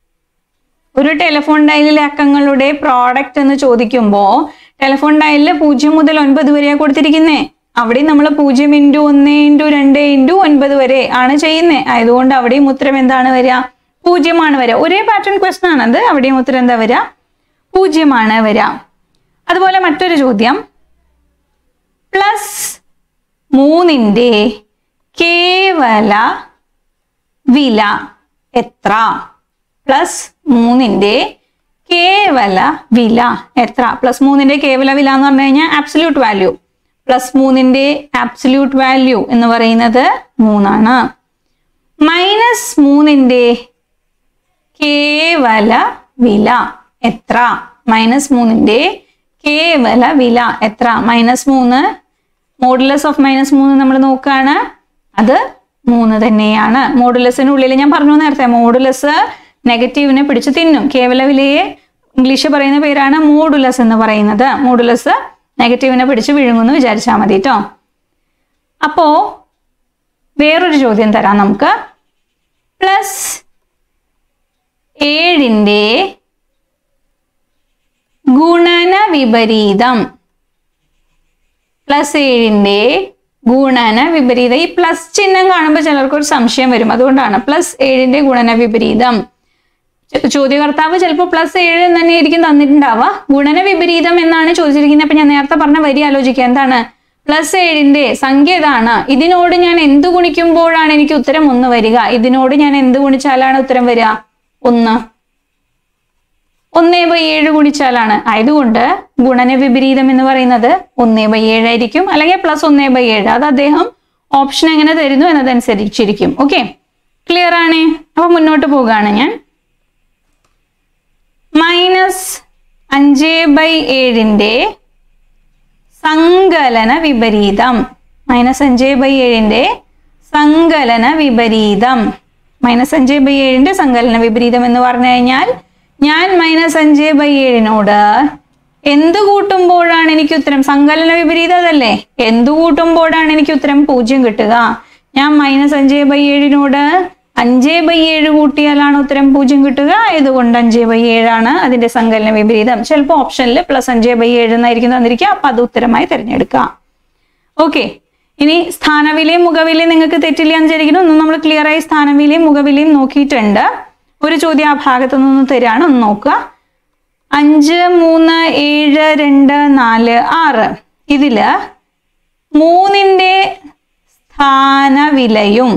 ഒരു ടെലിഫോൺ ഡയലിലെ അക്കങ്ങളുടെ പ്രോഡക്റ്റ് എന്ന് ചോദിക്കുമ്പോൾ ടെലിഫോൺ ഡയലിൽ പൂജ്യം മുതൽ ഒൻപത് വരെയാണ് കൊടുത്തിരിക്കുന്നേ അവിടെ നമ്മൾ പൂജ്യം ഇൻറ്റു ഒന്ന് ഇൻറ്റു രണ്ട് ഇൻറ്റു ഒൻപത് വരെ ആണ് ചെയ്യുന്നത് ആയതുകൊണ്ട് അവിടെയും ഉത്തരം എന്താണ് വരിക പൂജ്യമാണ് വരിക ഒരേ പാറ്റേൺ ക്വസ്റ്റൻ ആണത് അവിടെയും ഉത്തരം എന്താ വരിക പൂജ്യമാണ് വരിക അതുപോലെ മറ്റൊരു ചോദ്യം പ്ലസ് മൂന്നിൻ്റെ കേവല വില എത്ര പ്ലസ് മൂന്നിൻ്റെ കേവല വില എത്ര പ്ലസ് മൂന്നിൻ്റെ കേവല വില എന്ന് പറഞ്ഞു കഴിഞ്ഞാൽ ആബ്സല്യൂട്ട് വാല്യൂ പ്ലസ് മൂന്നിൻ്റെ ആബ്സല്യൂട്ട് വാല്യൂ എന്ന് പറയുന്നത് മൂന്നാണ് മൈനസ് മൂന്നിൻ്റെ കേവല വില എത്ര മൈനസ് മൂന്നിൻ്റെ കേവല വില എത്ര മൈനസ് മൂന്ന് മോഡുലസ് ഓഫ് മൈനസ് മൂന്ന് നമ്മൾ നോക്കുകയാണ് അത് മൂന്ന് തന്നെയാണ് മോഡുലസിനുള്ളിൽ ഞാൻ പറഞ്ഞു നേരത്തെ മോഡുലസ് നെഗറ്റീവിനെ പിടിച്ച് തിന്നും കേവല വിലയെ ഇംഗ്ലീഷ് പറയുന്ന പേരാണ് മോഡുലസ് എന്ന് പറയുന്നത് മോഡുലസ് നെഗറ്റീവിനെ പിടിച്ച് വിഴുങ്ങുമെന്ന് വിചാരിച്ചാൽ മതി കേട്ടോ അപ്പോ വേറൊരു ചോദ്യം തരാം നമുക്ക് പ്ലസ് ഏഴിൻ്റെ ഗുണന വിപരീതം പ്ലസ് ഏഴിൻ്റെ ഗുണന വിപരീതം ഈ പ്ലസ് ചിഹ്നം കാണുമ്പോൾ ചിലർക്ക് ഒരു സംശയം വരും അതുകൊണ്ടാണ് പ്ലസ് ഏഴിന്റെ ഗുണന വിപരീതം ചോ- ചോദ്യകർത്താവ് ചിലപ്പോൾ പ്ലസ് ഏഴ് എന്ന് തന്നെ ആയിരിക്കും തന്നിട്ടുണ്ടാവുക ഗുണന വിപരീതം എന്നാണ് ചോദിച്ചിരിക്കുന്നത് അപ്പൊ ഞാൻ നേരത്തെ പറഞ്ഞ വരി ആലോചിക്കുക എന്താണ് പ്ലസ് ഏഴിന്റെ സംഖ്യ ഇതാണ് ഇതിനോട് ഞാൻ എന്ത് ഗുണിക്കുമ്പോഴാണ് എനിക്ക് ഉത്തരം ഒന്ന് വരിക ഇതിനോട് ഞാൻ എന്ത് ഗുണിച്ചാലാണ് ഉത്തരം വരിക ഒന്ന് ഒന്നേ ബൈ ഏഴ് ഗുണിച്ചാലാണ് ആയതുകൊണ്ട് ഗുണന വിപരീതം എന്ന് പറയുന്നത് ഒന്നേ ബൈ ഏഴ് ആയിരിക്കും അല്ലെങ്കിൽ പ്ലസ് ഒന്നേ ബൈ ഏഴ് അത് അദ്ദേഹം ഓപ്ഷൻ എങ്ങനെ തരുന്നു എന്നതനുസരിച്ചിരിക്കും ഓക്കെ ക്ലിയർ ആണ് അപ്പൊ മുന്നോട്ട് പോകുകയാണ് ഞാൻ മൈനസ് അഞ്ച് ബൈ ഏഴിന്റെ സങ്കലന വിപരീതം മൈനസ് അഞ്ച് ബൈ ഏഴിന്റെ സങ്കലന വിപരീതം മൈനസ് അഞ്ച് ബൈ ഏഴിന്റെ സങ്കലന വിപരീതം എന്ന് പറഞ്ഞു കഴിഞ്ഞാൽ ഞാൻ മൈനസ് അഞ്ച് ബൈ ഏഴിനോട് എന്ത് കൂട്ടുമ്പോഴാണ് എനിക്ക് ഉത്തരം സങ്കലന വിപരീതം അതല്ലേ എന്ത് കൂട്ടുമ്പോഴാണ് എനിക്ക് ഉത്തരം പൂജ്യം കിട്ടുക ഞാൻ മൈനസ് അഞ്ച് ബൈ ഏഴിനോട് അഞ്ച് ബൈ ഏഴ് കൂട്ടിയാലാണ് ഉത്തരം പൂജ്യം കിട്ടുക ഇതുകൊണ്ട് അഞ്ച് ബൈ ഏഴാണ് അതിന്റെ സങ്കലന വിപരീതം ചിലപ്പോൾ ഓപ്ഷനിൽ പ്ലസ് അഞ്ച് ബൈ ഏഴ് എന്നായിരിക്കും തന്നിരിക്കുക അപ്പൊ അത് ഉത്തരമായി തിരഞ്ഞെടുക്കുക ഓക്കെ ഇനി സ്ഥാനവിലയും മുഖവിലയും നിങ്ങൾക്ക് തെറ്റില്ല എന്ന് വിചാരിക്കുന്നു ഒന്ന് നമ്മൾ ക്ലിയർ ആയി സ്ഥാനവിലയും മുഖവിലയും നോക്കിയിട്ടുണ്ട് ഒരു ചോദ്യം ആ ഭാഗത്തു നിന്ന് തരാണ് ഒന്ന് നോക്കുക അഞ്ച് മൂന്ന് ഏഴ് രണ്ട് നാല് ആറ് ഇതില് മൂന്നിന്റെ സ്ഥാനവിലയും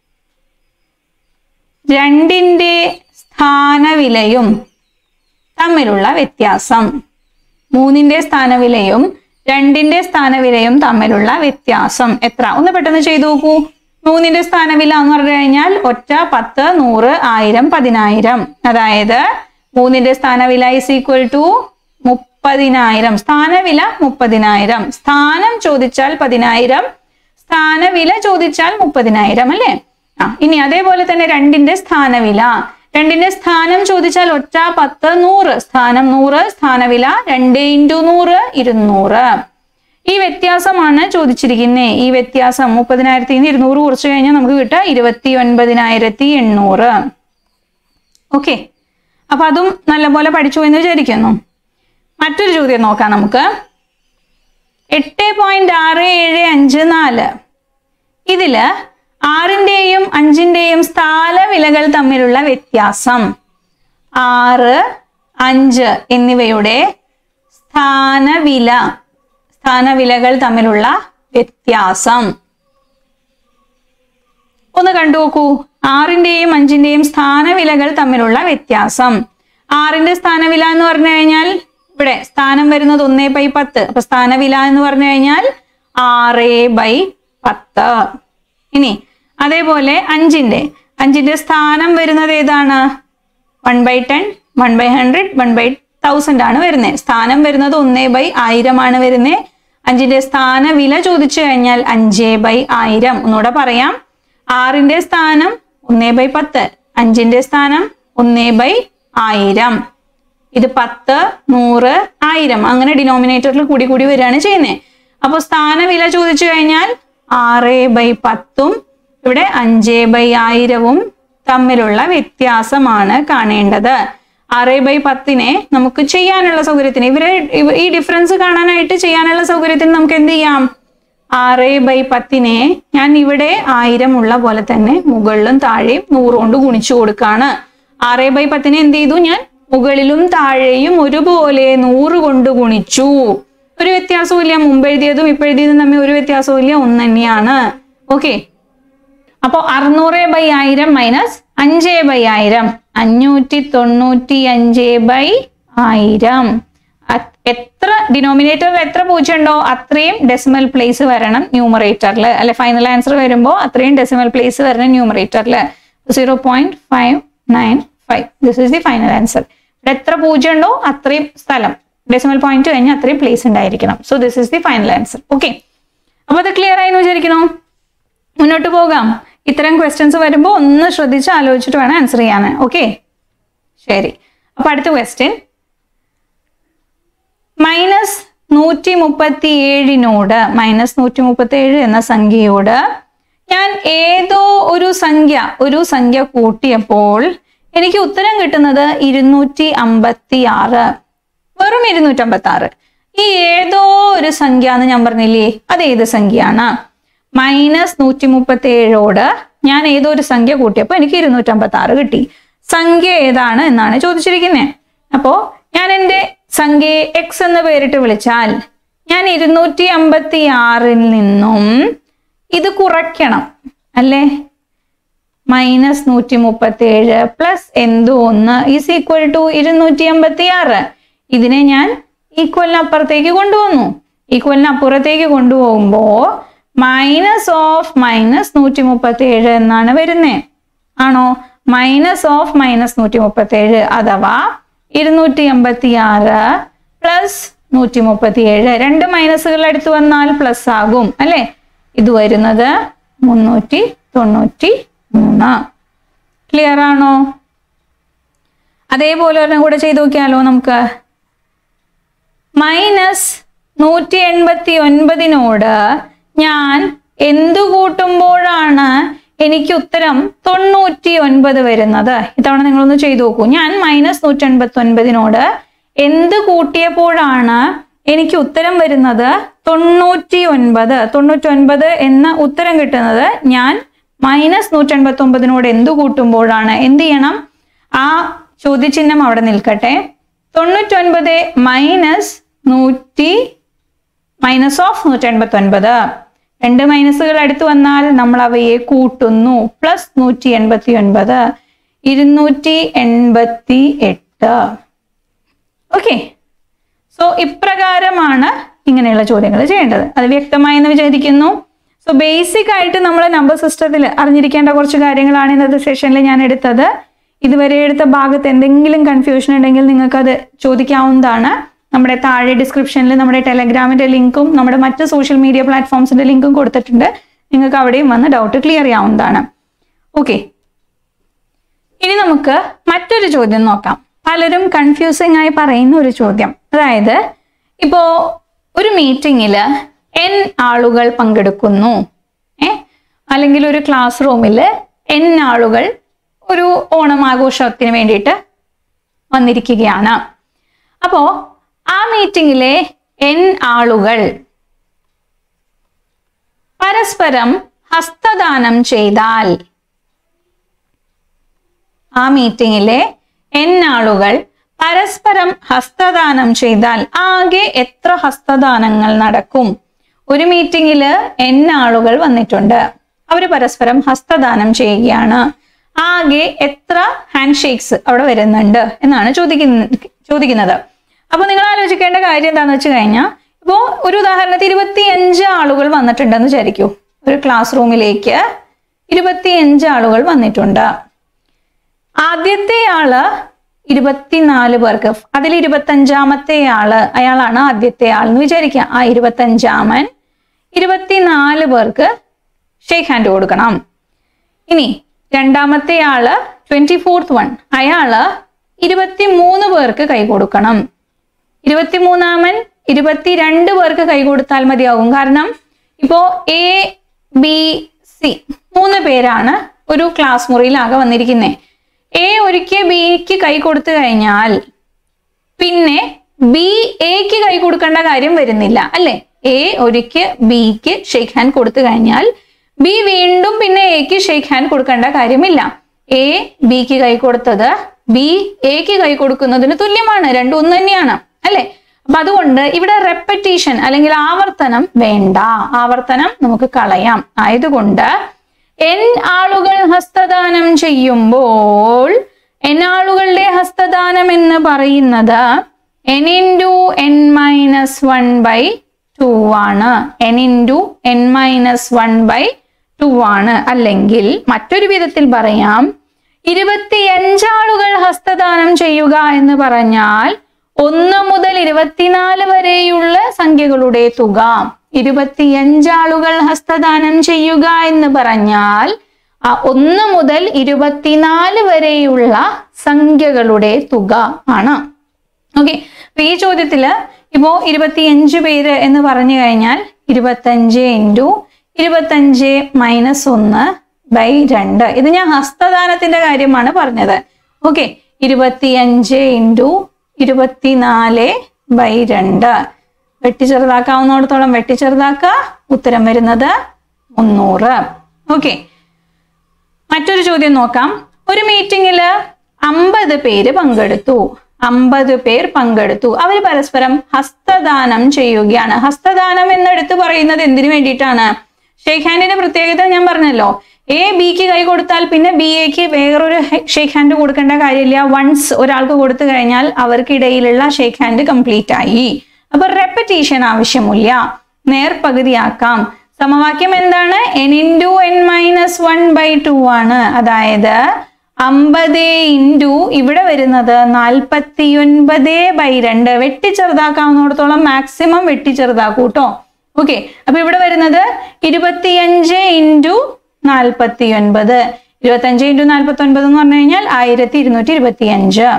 രണ്ടിന്റെ സ്ഥാനവിലയും തമ്മിലുള്ള വ്യത്യാസം മൂന്നിന്റെ സ്ഥാനവിലയും രണ്ടിന്റെ സ്ഥാനവിലയും തമ്മിലുള്ള വ്യത്യാസം എത്ര ഒന്ന് പെട്ടെന്ന് ചെയ്തു നോക്കൂ മൂന്നിന്റെ സ്ഥാനവില എന്ന് പറഞ്ഞു കഴിഞ്ഞാൽ ഒറ്റ പത്ത് നൂറ് ആയിരം പതിനായിരം അതായത് മൂന്നിന്റെ സ്ഥാനവില ഇസ് ഈക്വൽ ടു മുപ്പതിനായിരം സ്ഥാനവില മുപ്പതിനായിരം സ്ഥാനം ചോദിച്ചാൽ പതിനായിരം സ്ഥാനവില ചോദിച്ചാൽ മുപ്പതിനായിരം അല്ലേ ആ ഇനി അതേപോലെ തന്നെ രണ്ടിന്റെ സ്ഥാനവില രണ്ടിന്റെ സ്ഥാനം ചോദിച്ചാൽ ഒറ്റ പത്ത് നൂറ് സ്ഥാനം നൂറ് സ്ഥാനവില രണ്ട് ഇൻറ്റു നൂറ് ഇരുന്നൂറ് ഈ വ്യത്യാസമാണ് ചോദിച്ചിരിക്കുന്നത് ഈ വ്യത്യാസം മുപ്പതിനായിരത്തി നിന്ന് ഇരുന്നൂറ് കുറച്ച് കഴിഞ്ഞാൽ നമുക്ക് കിട്ടുക ഇരുപത്തി ഒൻപതിനായിരത്തി എണ്ണൂറ് ഓക്കെ അപ്പൊ അതും നല്ലപോലെ പഠിച്ചു എന്ന് വിചാരിക്കുന്നു മറ്റൊരു ചോദ്യം നോക്കാം നമുക്ക് എട്ട് പോയിന്റ് ആറ് ഏഴ് അഞ്ച് നാല് ഇതില് ആറിന്റെയും അഞ്ചിന്റെയും സ്ഥാനവിലകൾ തമ്മിലുള്ള വ്യത്യാസം ആറ് അഞ്ച് എന്നിവയുടെ സ്ഥാനവില സ്ഥാനവിലകൾ തമ്മിലുള്ള വ്യത്യാസം ഒന്ന് കണ്ടു നോക്കൂ ആറിന്റെയും അഞ്ചിന്റെയും സ്ഥാനവിലകൾ തമ്മിലുള്ള വ്യത്യാസം ആറിന്റെ സ്ഥാനവില എന്ന് പറഞ്ഞു കഴിഞ്ഞാൽ ഇവിടെ സ്ഥാനം വരുന്നത് ഒന്നേ ബൈ പത്ത് അപ്പൊ സ്ഥാനവില എന്ന് പറഞ്ഞു കഴിഞ്ഞാൽ ആറ് ബൈ പത്ത് ഇനി അതേപോലെ അഞ്ചിന്റെ അഞ്ചിന്റെ സ്ഥാനം വരുന്നത് ഏതാണ് one by ten one by hundred one by thousand ആണ് വരുന്നത് സ്ഥാനം വരുന്നത് ഒന്നേ ബൈ ആയിരം ആണ് വരുന്നത് അഞ്ചിന്റെ സ്ഥാന വില ചോദിച്ചു കഴിഞ്ഞാൽ അഞ്ചേ ബൈ ആയിരം ഒന്നുകൂടെ പറയാം ആറിന്റെ സ്ഥാനം ഒന്നേ ബൈ പത്ത് അഞ്ചിന്റെ സ്ഥാനം ഒന്നേ ബൈ ആയിരം ഇത് പത്ത് നൂറ് ആയിരം അങ്ങനെ ഡിനോമിനേറ്ററിൽ കൂടി കൂടി വരികയാണ് ചെയ്യുന്നത് അപ്പോൾ സ്ഥാനവില ചോദിച്ചു കഴിഞ്ഞാൽ ആറ് ബൈ പത്തും ഇവിടെ അഞ്ച് ബൈ ആയിരവും തമ്മിലുള്ള വ്യത്യാസമാണ് കാണേണ്ടത് ആറ് ബൈ പത്തിനെ നമുക്ക് ചെയ്യാനുള്ള സൗകര്യത്തിന് ഇവരെ ഇവ- ഈ ഡിഫറൻസ് കാണാനായിട്ട് ചെയ്യാനുള്ള സൗകര്യത്തിന് നമുക്ക് എന്ത് ചെയ്യാം ആറ് ബൈ പത്തിനെ ഞാൻ ഇവിടെ ആയിരം ഉള്ള പോലെ തന്നെ മുകളിലും താഴെയും നൂറ് കൊണ്ട് ഗുണിച്ചു കൊടുക്കാണ് ആറ് ബൈ പത്തിനെ എന്ത് ചെയ്തു ഞാൻ മുകളിലും താഴെയും ഒരുപോലെ നൂറ് കൊണ്ട് ഗുണിച്ചു ഒരു വ്യത്യാസവും ഇല്ല മുമ്പ് എഴുതിയതും ഇപ്പൊ എഴുതിയതും തമ്മിൽ ഒരു വ്യത്യാസവും ഇല്ല ഒന്ന് തന്നെയാണ് ഓക്കെ അപ്പോൾ അറുന്നൂറ് ബൈ ആയിരം മൈനസ് അഞ്ച് ബൈ ആയിരം അഞ്ഞൂറ്റി തൊണ്ണൂറ്റി അഞ്ച് ബൈ ആയിരം അ- എത്ര ഡിനോമിനേറ്ററിൽ എത്ര പൂജ്യം ഉണ്ടോ അത്രയും ഡെസിമൽ പ്ലേസ് വരണം ന്യൂമറേറ്ററിൽ അല്ലെ ഫൈനൽ ആൻസർ വരുമ്പോൾ അത്രയും ഡെസിമൽ പ്ലേസ് വരണം ന്യൂമറേറ്ററിൽ zero point five nine five this is the final answer ഇവിടെ എത്ര പൂജ്യം ഉണ്ടോ അത്രയും സ്ഥലം ഡെസിമൽ പോയിന്റ് കഴിഞ്ഞാൽ അത്രയും പ്ലേസ് ഉണ്ടായിരിക്കണം so this is the final answer okay അപ്പോൾ അത് ക്ലിയർ ആയി എന്ന് വിചാരിക്കുന്നു മുന്നോട്ട് പോകാം ഇത്തരം ക്വസ്റ്റ്യൻസ് വരുമ്പോൾ ഒന്ന് ശ്രദ്ധിച്ച് ആലോചിച്ചിട്ട് വേണം ആൻസർ ചെയ്യാൻ ഓക്കെ ശരി അപ്പൊ അടുത്ത ക്വസ്റ്റ്യൻ മൈനസ് നൂറ്റി മുപ്പത്തി ഏഴിനോട് മൈനസ് നൂറ്റി മുപ്പത്തി ഏഴ് എന്ന സംഖ്യയോട് ഞാൻ ഏതോ ഒരു സംഖ്യ ഒരു സംഖ്യ കൂട്ടിയപ്പോൾ എനിക്ക് ഉത്തരം കിട്ടുന്നത് ഇരുന്നൂറ്റി അമ്പത്തി ആറ് വെറും ഇരുന്നൂറ്റമ്പത്തി ആറ് ഈ ഏതോ ഒരു സംഖ്യ എന്ന് ഞാൻ പറഞ്ഞില്ലേ അത് ഏത് സംഖ്യയാണ് മൈനസ് നൂറ്റി മുപ്പത്തി ഏഴോട് ഞാൻ ഏതോ ഒരു സംഖ്യ കൂട്ടിയപ്പോൾ എനിക്ക് ഇരുന്നൂറ്റമ്പത്തി ആറ് കിട്ടി സംഖ്യ ഏതാണ് എന്നാണ് ചോദിച്ചിരിക്കുന്നത് അപ്പോ ഞാൻ എൻ്റെ സംഖ്യയെ എക്സ് എന്ന് പേരിട്ട് വിളിച്ചാൽ ഞാൻ ഇരുന്നൂറ്റി അമ്പത്തി ആറിൽ നിന്നും ഇത് കുറയ്ക്കണം അല്ലേ മൈനസ് നൂറ്റി മുപ്പത്തി ഏഴ് പ്ലസ് എന്തോ ഒന്ന് ഈസ് ഈക്വൽ ടു ഇരുന്നൂറ്റി അമ്പത്തി ആറ് ഇതിനെ ഞാൻ ഈക്വലിന് അപ്പുറത്തേക്ക് കൊണ്ടുവന്നു ഈക്വലിന് അപ്പുറത്തേക്ക് കൊണ്ടുപോകുമ്പോൾ മൈനസ് ഓഫ് മൈനസ് നൂറ്റി മുപ്പത്തി ഏഴ് എന്നാണ് വരുന്നത് ആണോ മൈനസ് ഓഫ് മൈനസ് നൂറ്റി മുപ്പത്തി ഏഴ് അഥവാ ഇരുന്നൂറ്റി എൺപത്തി ആറ് പ്ലസ് നൂറ്റി മുപ്പത്തി ഏഴ് രണ്ട് മൈനസുകൾ എടുത്തു വന്നാൽ പ്ലസ് ആകും അല്ലേ ഇത് വരുന്നത് മുന്നൂറ്റി തൊണ്ണൂറ്റി മൂന്ന് ക്ലിയർ ആണോ അതേപോലെ ഒരെണ്ണം കൂടെ ചെയ്ത് നോക്കിയാലോ നമുക്ക് മൈനസ് നൂറ്റി എൺപത്തി ഒൻപതിനോട് ഞാൻ എന്തു കൂട്ടുമ്പോഴാണ് എനിക്ക് ഉത്തരം തൊണ്ണൂറ്റി ഒൻപത് വരുന്നത് ഇത്തവണ നിങ്ങളൊന്ന് ചെയ്തു നോക്കൂ ഞാൻ മൈനസ് നൂറ്റി എൺപത്തി ഒൻപതിനോട് എന്ത് കൂട്ടിയപ്പോഴാണ് എനിക്ക് ഉത്തരം വരുന്നത് തൊണ്ണൂറ്റി ഒൻപത് തൊണ്ണൂറ്റി ഒൻപത് എന്ന ഉത്തരം കിട്ടുന്നത് ഞാൻ മൈനസ് നൂറ്റി എൺപത്തി ഒമ്പതിനോട് എന്ത് കൂട്ടുമ്പോഴാണ് എന്ത് ചെയ്യണം ആ ചോദ്യചിഹ്നം അവിടെ നിൽക്കട്ടെ തൊണ്ണൂറ്റൊൻപത് മൈനസ് നൂറ്റി മൈനസ് ഓഫ് നൂറ്റി എൺപത്തി ഒൻപത് രണ്ട് മൈനസുകൾ അടുത്ത് വന്നാൽ നമ്മൾ അവയെ കൂട്ടുന്നു പ്ലസ് നൂറ്റി എൺപത്തി ഒൻപത് ഇരുന്നൂറ്റി എൺപത്തി എട്ട് ഓക്കെ സോ ഇപ്രകാരമാണ് ഇങ്ങനെയുള്ള ചോദ്യങ്ങൾ ചെയ്യേണ്ടത് അത് വ്യക്തമായെന്ന് വിചാരിക്കുന്നു സോ ബേസിക് ആയിട്ട് നമ്മൾ നമ്പർ സിസ്റ്റത്തിൽ അറിഞ്ഞിരിക്കേണ്ട കുറച്ച് കാര്യങ്ങളാണ് ഇന്നത്തെ സെഷനിൽ ഞാൻ എടുത്തത് ഇതുവരെ എടുത്ത ഭാഗത്ത് എന്തെങ്കിലും കൺഫ്യൂഷൻ ഉണ്ടെങ്കിൽ നിങ്ങൾക്ക് അത് ചോദിക്കാവുന്നതാണ് നമ്മുടെ താഴെ ഡിസ്ക്രിപ്ഷനിൽ നമ്മുടെ ടെലഗ്രാമിന്റെ ലിങ്കും നമ്മുടെ മറ്റ് സോഷ്യൽ മീഡിയ പ്ലാറ്റ്ഫോംസിന്റെ ലിങ്കും കൊടുത്തിട്ടുണ്ട് നിങ്ങൾക്ക് അവിടെയും വന്ന് ഡൗട്ട് ക്ലിയർ ചെയ്യാവുന്നതാണ് ഓക്കെ ഇനി നമുക്ക് മറ്റൊരു ചോദ്യം നോക്കാം പലരും കൺഫ്യൂസിംഗ് ആയി പറയുന്ന ഒരു ചോദ്യം അതായത് ഇപ്പോ ഒരു മീറ്റിങ്ങിൽ എൻ ആളുകൾ പങ്കെടുക്കുന്നു ഏ അല്ലെങ്കിൽ ഒരു ക്ലാസ് റൂമിൽ എൻ ആളുകൾ ഒരു ഓണം ആഘോഷത്തിന് വേണ്ടിയിട്ട് വന്നിരിക്കുകയാണ് അപ്പോ ആ മീറ്റിങ്ങിലെ എൻ ആളുകൾ പരസ്പരം ഹസ്തദാനം ചെയ്താൽ ആ മീറ്റിങ്ങിലെ എൻ ആളുകൾ പരസ്പരം ഹസ്തദാനം ചെയ്താൽ ആകെ എത്ര ഹസ്തദാനങ്ങൾ നടക്കും ഒരു മീറ്റിംഗിൽ എൻ ആളുകൾ വന്നിട്ടുണ്ട് അവർ പരസ്പരം ഹസ്തദാനം ചെയ്യുകയാണ് ആകെ എത്ര ഹാൻഡ് ഷേക്സ് അവിടെ വരുന്നുണ്ട് എന്നാണ് ചോദിക്കുന്ന ചോദിക്കുന്നത് അപ്പൊ നിങ്ങൾ ആലോചിക്കേണ്ട കാര്യം എന്താണെന്ന് വെച്ച് കഴിഞ്ഞാൽ ഇപ്പോൾ ഒരു ഉദാഹരണത്തിന് ഇരുപത്തിയഞ്ച് ആളുകൾ വന്നിട്ടുണ്ടെന്ന് വിചാരിക്കൂ ഒരു ക്ലാസ് റൂമിലേക്ക് ഇരുപത്തിയഞ്ച് ആളുകൾ വന്നിട്ടുണ്ട് ആദ്യത്തെ ആള് ഇരുപത്തിനാല് പേർക്ക് അതിൽ ഇരുപത്തഞ്ചാമത്തെ ആള് അയാളാണ് ആദ്യത്തെ ആൾ എന്ന് വിചാരിക്കുക ആ ഇരുപത്തഞ്ചാമൻ ഇരുപത്തിനാല് പേർക്ക് ഷേക്ക് ഹാൻഡ് കൊടുക്കണം ഇനി രണ്ടാമത്തെ ആള് ട്വന്റി ഫോർത്ത് വൺ അയാള് ഇരുപത്തി മൂന്ന് പേർക്ക് കൈ കൊടുക്കണം ഇരുപത്തിമൂന്നാമൻ ഇരുപത്തിരണ്ട് പേർക്ക് കൈ കൊടുത്താൽ മതിയാകും കാരണം ഇപ്പോ എ ബി സി മൂന്ന് പേരാണ് ഒരു ക്ലാസ് മുറിയിലാകെ വന്നിരിക്കുന്നത് എ ഒരിക്കൽ ബിക്ക് കൈ കൊടുത്തു കഴിഞ്ഞാൽ പിന്നെ ബി എക്ക് കൈ കൊടുക്കേണ്ട കാര്യം വരുന്നില്ല അല്ലെ എ ഒരിക്കൽ ബിക്ക് ഷേക്ക് ഹാൻഡ് കൊടുത്തു കഴിഞ്ഞാൽ ബി വീണ്ടും പിന്നെ എക്ക് ഷേക്ക് ഹാൻഡ് കൊടുക്കേണ്ട കാര്യമില്ല എ ബിക്ക് കൈ കൊടുത്തത് ബി എക്ക് കൈ കൊടുക്കുന്നതിന് തുല്യമാണ് രണ്ടും ഒന്ന് തന്നെയാണ് അല്ലെ അപ്പൊ അതുകൊണ്ട് ഇവിടെ റെപ്പറ്റീഷൻ അല്ലെങ്കിൽ ആവർത്തനം വേണ്ട ആവർത്തനം നമുക്ക് കളയാം ആയതുകൊണ്ട് എൻ ആളുകൾ ഹസ്തദാനം ചെയ്യുമ്പോൾ എൻ ആളുകളുടെ ഹസ്തദാനം എന്ന് പറയുന്നത് N into N minus one by two ആണ് N into N minus one by two ആണ് അല്ലെങ്കിൽ മറ്റൊരു വിധത്തിൽ പറയാം ഇരുപത്തിയഞ്ചാളുകൾ ഹസ്തദാനം ചെയ്യുക എന്ന് പറഞ്ഞാൽ ഒന്ന് മുതൽ ഇരുപത്തിനാല് വരെയുള്ള സംഖ്യകളുടെ തുക ഇരുപത്തിയഞ്ചാളുകൾ ഹസ്തദാനം ചെയ്യുക എന്ന് പറഞ്ഞാൽ ആ ഒന്ന് മുതൽ ഇരുപത്തിനാല് വരെയുള്ള സംഖ്യകളുടെ തുക ആണ് ഓക്കെ അപ്പൊ ഈ ചോദ്യത്തില് ഇപ്പോ ഇരുപത്തിയഞ്ച് പേര് എന്ന് പറഞ്ഞു കഴിഞ്ഞാൽ ഇരുപത്തഞ്ച് ഇൻറ്റു ഇരുപത്തഞ്ച് മൈനസ് ഒന്ന് ബൈ രണ്ട് ഇത് ഞാൻ ഹസ്തദാനത്തിന്റെ കാര്യമാണ് പറഞ്ഞത് ഓക്കെ ഇരുപത്തിയഞ്ച് ഇൻറ്റു ഇരുപത്തിനാല് ബൈ രണ്ട് വെട്ടി ചെറുതാക്കാവുന്നിടത്തോളം വെട്ടി ചെറുതാക്കുക ഉത്തരം വരുന്നത് മുന്നൂറ് ഓക്കെ മറ്റൊരു ചോദ്യം നോക്കാം ഒരു മീറ്റിംഗിൽ അമ്പത് പേര് പങ്കെടുത്തു അമ്പത് പേർ പങ്കെടുത്തു അവർ പരസ്പരം ഹസ്തദാനം ചെയ്യുകയാണ് ഹസ്തദാനം എന്നെടുത്ത് പറയുന്നത് എന്തിനു വേണ്ടിയിട്ടാണ് ഷെയ്ഖ് ഹാൻഡിന്റെ പ്രത്യേകത ഞാൻ പറഞ്ഞല്ലോ എ ബിക്ക് കൈ കൊടുത്താൽ പിന്നെ ബി എക്ക് വേറൊരു ഷെയ്ഖ് ഹാൻഡ് കൊടുക്കേണ്ട കാര്യമില്ല വൺസ് ഒരാൾക്ക് കൊടുത്തു കഴിഞ്ഞാൽ അവർക്കിടയിലുള്ള ഷെയ്ഖ് ഹാൻഡ് കംപ്ലീറ്റ് ആയി അപ്പൊ റെപ്പറ്റീഷൻ ആവശ്യമില്ല നേർപകുതിയാക്കാം സമവാക്യം എന്താണ് N into N minus one by two ആണ് അതായത് അമ്പത് ഇൻറ്റു ഇവിടെ വരുന്നത് നാൽപ്പത്തി ഒൻപത് ബൈ രണ്ട് വെട്ടി ചെറുതാക്കാവുന്നിടത്തോളം മാക്സിമം വെട്ടി ചെറുതാക്കൂ കേട്ടോ ഓക്കെ അപ്പൊ ഇവിടെ വരുന്നത് ഇരുപത്തിയഞ്ച് ഇൻറ്റു നാൽപ്പത്തി ഒൻപത് ഇരുപത്തഞ്ച് ഇൻറ്റു നാൽപ്പത്തി ഒൻപത് എന്ന് പറഞ്ഞു കഴിഞ്ഞാൽ ആയിരത്തി ഇരുന്നൂറ്റി ഇരുപത്തി അഞ്ച്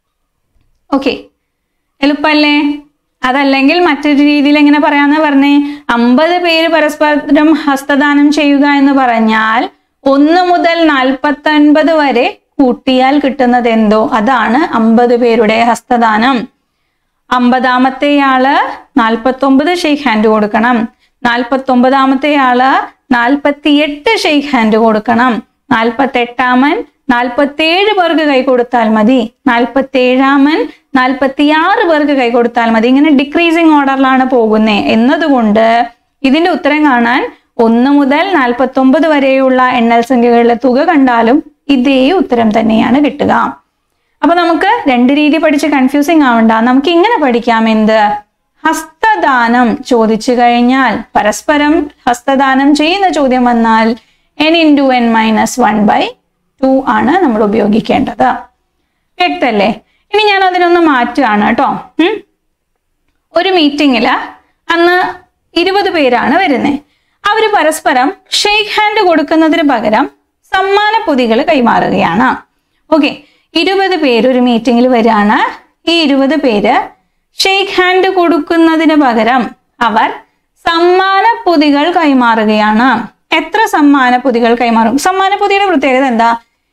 ഓക്കെ എളുപ്പല്ലേ അതല്ലെങ്കിൽ മറ്റൊരു രീതിയിൽ എങ്ങനെ പറയാന്ന് പറഞ്ഞേ അമ്പത് പേര് പരസ്പരം ഹസ്തദാനം ചെയ്യുക എന്ന് പറഞ്ഞാൽ ഒന്ന് മുതൽ നാൽപ്പത്തി ഒൻപത് വരെ കൂട്ടിയാൽ കിട്ടുന്നത് എന്തോ അതാണ് അമ്പത് പേരുടെ ഹസ്തദാനം അമ്പതാമത്തെ ആള് നാൽപ്പത്തൊമ്പത് ഷെയ്ഖ് ഹാൻഡ് കൊടുക്കണം നാൽപ്പത്തൊമ്പതാമത്തെ ആള് നാൽപ്പത്തിയെട്ട് ഷെയ്ഖ് ഹാൻഡ് കൊടുക്കണം നാൽപ്പത്തെട്ടാമൻ നാൽപ്പത്തേഴ് പേർക്ക് കൈ കൊടുത്താൽ മതി നാൽപ്പത്തേഴാമൻ നാൽപ്പത്തിയാറ് പേർക്ക് കൈ കൊടുത്താൽ മതി ഇങ്ങനെ ഡിക്രീസിങ് ഓർഡറിലാണ് പോകുന്നത് എന്നതുകൊണ്ട് ഇതിന്റെ ഉത്തരം കാണാൻ ഒന്ന് മുതൽ നാൽപ്പത്തൊമ്പത് വരെയുള്ള എണ്ണൽ സംഖ്യകളുടെ തുക കണ്ടാലും ഇതേ ഉത്തരം തന്നെയാണ് കിട്ടുക അപ്പൊ നമുക്ക് രണ്ട് രീതി പഠിച്ച് കൺഫ്യൂസിങ് ആവണ്ട നമുക്ക് ഇങ്ങനെ പഠിക്കാം എന്ത് ഹസ്തദാനം ചോദിച്ചു കഴിഞ്ഞാൽ പരസ്പരം ഹസ്തദാനം ചെയ്യുന്ന ചോദ്യം വന്നാൽ N into N minus one by two ആണ് നമ്മൾ ഉപയോഗിക്കേണ്ടത് വ്യക്തല്ലേ ഇനി ഞാൻ അതിനൊന്ന് മാറ്റുകയാണ് കേട്ടോ ഉം. ഒരു മീറ്റിങ്ങിൽ അന്ന് ഇരുപത് പേരാണ് വരുന്നത് അവർ പരസ്പരം ഷെയ്ക്ക് ഹാൻഡ് കൊടുക്കുന്നതിന് പകരം സമ്മാന പൊതികൾ കൈമാറുകയാണ് ഓക്കെ ഇരുപത് പേര് ഒരു മീറ്റിങ്ങിൽ വരികയാണ് ഈ ഇരുപത് പേര് ഷെയ്ക്ക് ഹാൻഡ് കൊടുക്കുന്നതിന് പകരം അവർ സമ്മാന പൊതികൾ കൈമാറുകയാണ് എത്ര സമ്മാന പൊതികൾ കൈമാറും സമ്മാന പൊതിയുടെ പ്രത്യേകത എന്താ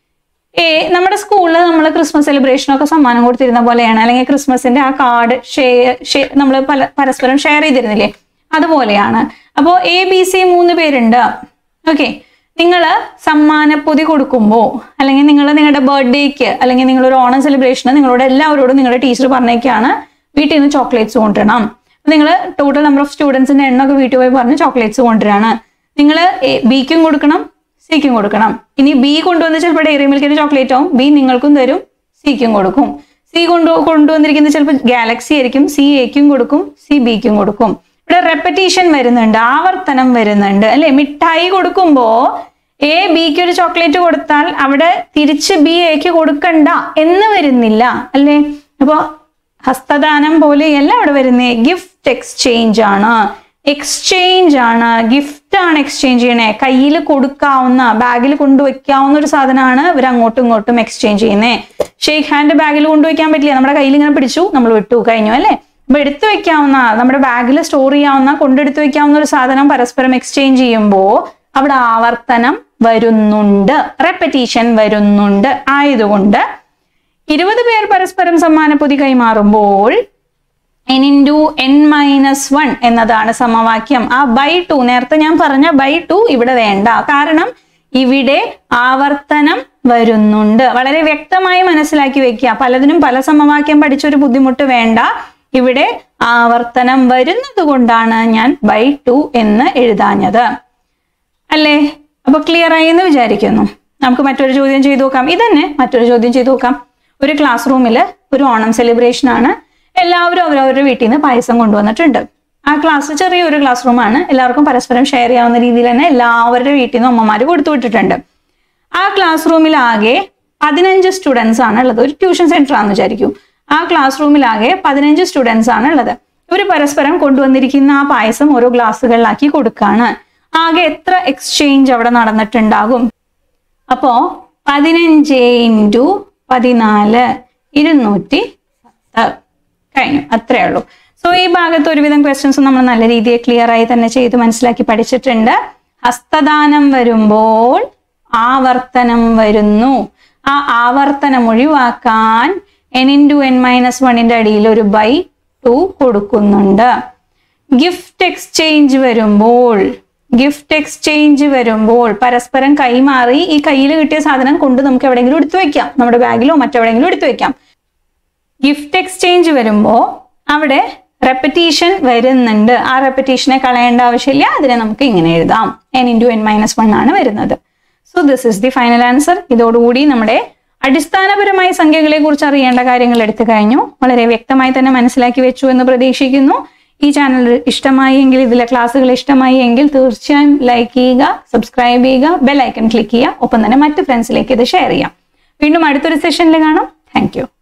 ഏ നമ്മുടെ സ്കൂളിൽ നമ്മൾ ക്രിസ്മസ് സെലിബ്രേഷനൊക്കെ സമ്മാനം കൊടുത്തിരുന്ന പോലെയാണ് അല്ലെങ്കിൽ ക്രിസ്മസിന്റെ ആ കാർഡ് ഷെയർ നമ്മൾ പല പരസ്പരം ഷെയർ ചെയ്തിരുന്നില്ലേ അതുപോലെയാണ് അപ്പോൾ എ ബി സി മൂന്ന് പേരുണ്ട് ഓക്കെ നിങ്ങൾ സമ്മാനപ്പൊതി കൊടുക്കുമ്പോൾ അല്ലെങ്കിൽ നിങ്ങൾ നിങ്ങളുടെ ബർത്ത്ഡേക്ക് അല്ലെങ്കിൽ നിങ്ങളൊരു ഓണം സെലിബ്രേഷന് നിങ്ങളോട് എല്ലാവരോടും നിങ്ങളുടെ ടീച്ചർ പറഞ്ഞേക്കാണ് വീട്ടിൽ നിന്ന് ചോക്ലേറ്റ്സ് കൊണ്ടുവരണം നിങ്ങൾ ടോട്ടൽ നമ്പർ ഓഫ് സ്റ്റുഡൻസിന്റെ എണ്ണമൊക്കെ വീട്ടിൽ പോയി പറഞ്ഞ് ചോക്ലേറ്റ്സ് കൊണ്ടുവരാണ് നിങ്ങൾ ബിക്കും കൊടുക്കണം സിക്കും കൊടുക്കണം ഇനി ബി കൊണ്ടുവന്ന് ചിലപ്പോൾ ഡയറി മിൽക്കിന്റെ ചോക്ലേറ്റ് ആവും ബി നിങ്ങൾക്കും തരും സിക്കും കൊടുക്കും സി കൊണ്ടു കൊണ്ടുവന്നിരിക്കുന്നത് ചിലപ്പോൾ ഗാലക്സി ആയിരിക്കും സി എക്കും കൊടുക്കും സി ബിക്കും കൊടുക്കും ഇവിടെ റെപ്പറ്റീഷൻ വരുന്നുണ്ട് ആവർത്തനം വരുന്നുണ്ട് അല്ലെ മിഠായി കൊടുക്കുമ്പോ എ ബിക്ക് ഒരു ചോക്ലേറ്റ് കൊടുത്താൽ അവിടെ തിരിച്ച് ബി എക്ക് കൊടുക്കണ്ട എന്ന് വരുന്നില്ല അല്ലേ അപ്പൊ ഹസ്തദാനം പോലെയല്ല അവിടെ വരുന്നത് ഗിഫ്റ്റ് എക്സ്ചേഞ്ച് ആണ് എക്സ്ചേഞ്ച് ആണ് ഗിഫ്റ്റ് ആണ് എക്സ്ചേഞ്ച് ചെയ്യണേ കയ്യിൽ കൊടുക്കാവുന്ന ബാഗിൽ കൊണ്ടുവയ്ക്കാവുന്ന ഒരു സാധനമാണ് ഇവർ അങ്ങോട്ടും ഇങ്ങോട്ടും എക്സ്ചേഞ്ച് ചെയ്യുന്നത് ഷെയ്ക്ക് ഹാൻഡ് ബാഗിൽ കൊണ്ടുവയ്ക്കാൻ പറ്റില്ല നമ്മുടെ കയ്യിൽ ഇങ്ങനെ പിടിച്ചു നമ്മൾ വിട്ടു കഴിഞ്ഞു അല്ലേ അപ്പൊ എടുത്തു വെക്കാവുന്ന നമ്മുടെ ബാഗിൽ സ്റ്റോർ ചെയ്യാവുന്ന കൊണ്ടെടുത്തു വെക്കാവുന്ന ഒരു സാധനം പരസ്പരം എക്സ്ചേഞ്ച് ചെയ്യുമ്പോൾ അവിടെ ആവർത്തനം വരുന്നുണ്ട് റെപ്പറ്റീഷൻ വരുന്നുണ്ട് ആയതുകൊണ്ട് ഇരുപത് പേർ പരസ്പരം സമ്മാനപ്പൊതി കൈമാറുമ്പോൾ N into N minus one എന്നതാണ് സമവാക്യം ആ ബൈ ടു നേരത്തെ ഞാൻ പറഞ്ഞ ബൈ ടു ഇവിടെ വേണ്ട കാരണം ഇവിടെ ആവർത്തനം വരുന്നുണ്ട് വളരെ വ്യക്തമായി മനസ്സിലാക്കി വെക്കുക പലതിനും പല സമവാക്യം പഠിച്ചൊരു ബുദ്ധിമുട്ട് വേണ്ട ഇവിടെ ആവർത്തനം വരുന്നത് കൊണ്ടാണ് ഞാൻ ബൈ ടു എന്ന് എഴുതാഞ്ഞത് അല്ലേ അപ്പൊ ക്ലിയർ ആയി എന്ന് വിചാരിക്കുന്നു നമുക്ക് മറ്റൊരു ചോദ്യം ചെയ്തു നോക്കാം ഇതന്നെ മറ്റൊരു ചോദ്യം ചെയ്തു നോക്കാം ഒരു ക്ലാസ് റൂമിൽ ഒരു ഓണം സെലിബ്രേഷൻ ആണ് എല്ലാവരും അവരവരുടെ വീട്ടിൽ നിന്ന് പായസം കൊണ്ടുവന്നിട്ടുണ്ട് ആ ക്ലാസ് ചെറിയൊരു ക്ലാസ് റൂമാണ് എല്ലാവർക്കും പരസ്പരം ഷെയർ ചെയ്യാവുന്ന രീതിയിൽ തന്നെ എല്ലാവരുടെ വീട്ടിൽ നിന്ന് അമ്മമാർ കൊടുത്തു വിട്ടിട്ടുണ്ട് ആ ക്ലാസ് റൂമിലാകെ പതിനഞ്ച് സ്റ്റുഡൻസ് ആണ് ഉള്ളത് ഒരു ട്യൂഷൻ സെന്റർ ആണെന്ന് വിചാരിക്കും ആ ക്ലാസ് റൂമിലാകെ പതിനഞ്ച് സ്റ്റുഡൻസ് ആണ് ഉള്ളത് ഇവർ പരസ്പരം കൊണ്ടുവന്നിരിക്കുന്ന ആ പായസം ഓരോ ഗ്ലാസ്സുകളിലാക്കി കൊടുക്കാണ് ആകെ എത്ര എക്സ്ചേഞ്ച് അവിടെ നടന്നിട്ടുണ്ടാകും അപ്പോ പതിനഞ്ച് ഇൻറ്റു പതിനാല് ഇരുന്നൂറ്റി പത്ത് കഴിഞ്ഞു അത്രേ ഉള്ളൂ സോ ഈ ഭാഗത്ത് ഒരുവിധം ക്വസ്റ്റ്യൻസ് നമ്മൾ നല്ല രീതിയിൽ ക്ലിയർ ആയി തന്നെ ചെയ്ത് മനസ്സിലാക്കി പഠിച്ചിട്ടുണ്ട് ഹസ്തദാനം വരുമ്പോൾ ആവർത്തനം വരുന്നു ആ ആവർത്തനം ഒഴിവാക്കാൻ എൻ ഇൻറ്റു എൻ മൈനസ് വണ്ണിൻ്റെ അടിയിൽ ഒരു ബൈ ടു കൊടുക്കുന്നുണ്ട് ഗിഫ്റ്റ് എക്സ്ചേഞ്ച് വരുമ്പോൾ ഗിഫ്റ്റ് എക്സ്ചേഞ്ച് വരുമ്പോൾ പരസ്പരം കൈമാറി ഈ കയ്യിൽ കിട്ടിയ സാധനം കൊണ്ട് നമുക്ക് എവിടെയെങ്കിലും എടുത്തു വെക്കാം നമ്മുടെ ബാഗിലോ മറ്റെവിടെയെങ്കിലും എടുത്തു വെക്കാം ഗിഫ്റ്റ് എക്സ്ചേഞ്ച് വരുമ്പോൾ അവിടെ റെപ്പറ്റീഷൻ വരുന്നുണ്ട് ആ റെപ്പറ്റീഷനെ കളയേണ്ട ആവശ്യമില്ല അതിനെ നമുക്ക് ഇങ്ങനെ എഴുതാം N into N minus one ആണ് വരുന്നത് so this is the final answer ഇതോടുകൂടി നമ്മുടെ അടിസ്ഥാനപരമായ സംഖ്യകളെ കുറിച്ച് അറിയേണ്ട കാര്യങ്ങൾ എടുത്തു കഴിഞ്ഞു വളരെ വ്യക്തമായി തന്നെ മനസ്സിലാക്കി വെച്ചു എന്ന് പ്രതീക്ഷിക്കുന്നു ഈ ചാനൽ ഇഷ്ടമായി എങ്കിൽ ഇതിലെ ക്ലാസ്സുകൾ ഇഷ്ടമായി എങ്കിൽ തീർച്ചയായും ലൈക്ക് ചെയ്യുക സബ്സ്ക്രൈബ് ചെയ്യുക ബെൽ ഐക്കൺ ക്ലിക്ക് ചെയ്യുക ഒപ്പം തന്നെ മറ്റ് ഫ്രണ്ട്സിലേക്ക് ഇത് ഷെയർ ചെയ്യാം വീണ്ടും അടുത്തൊരു സെഷനിൽ കാണാം താങ്ക്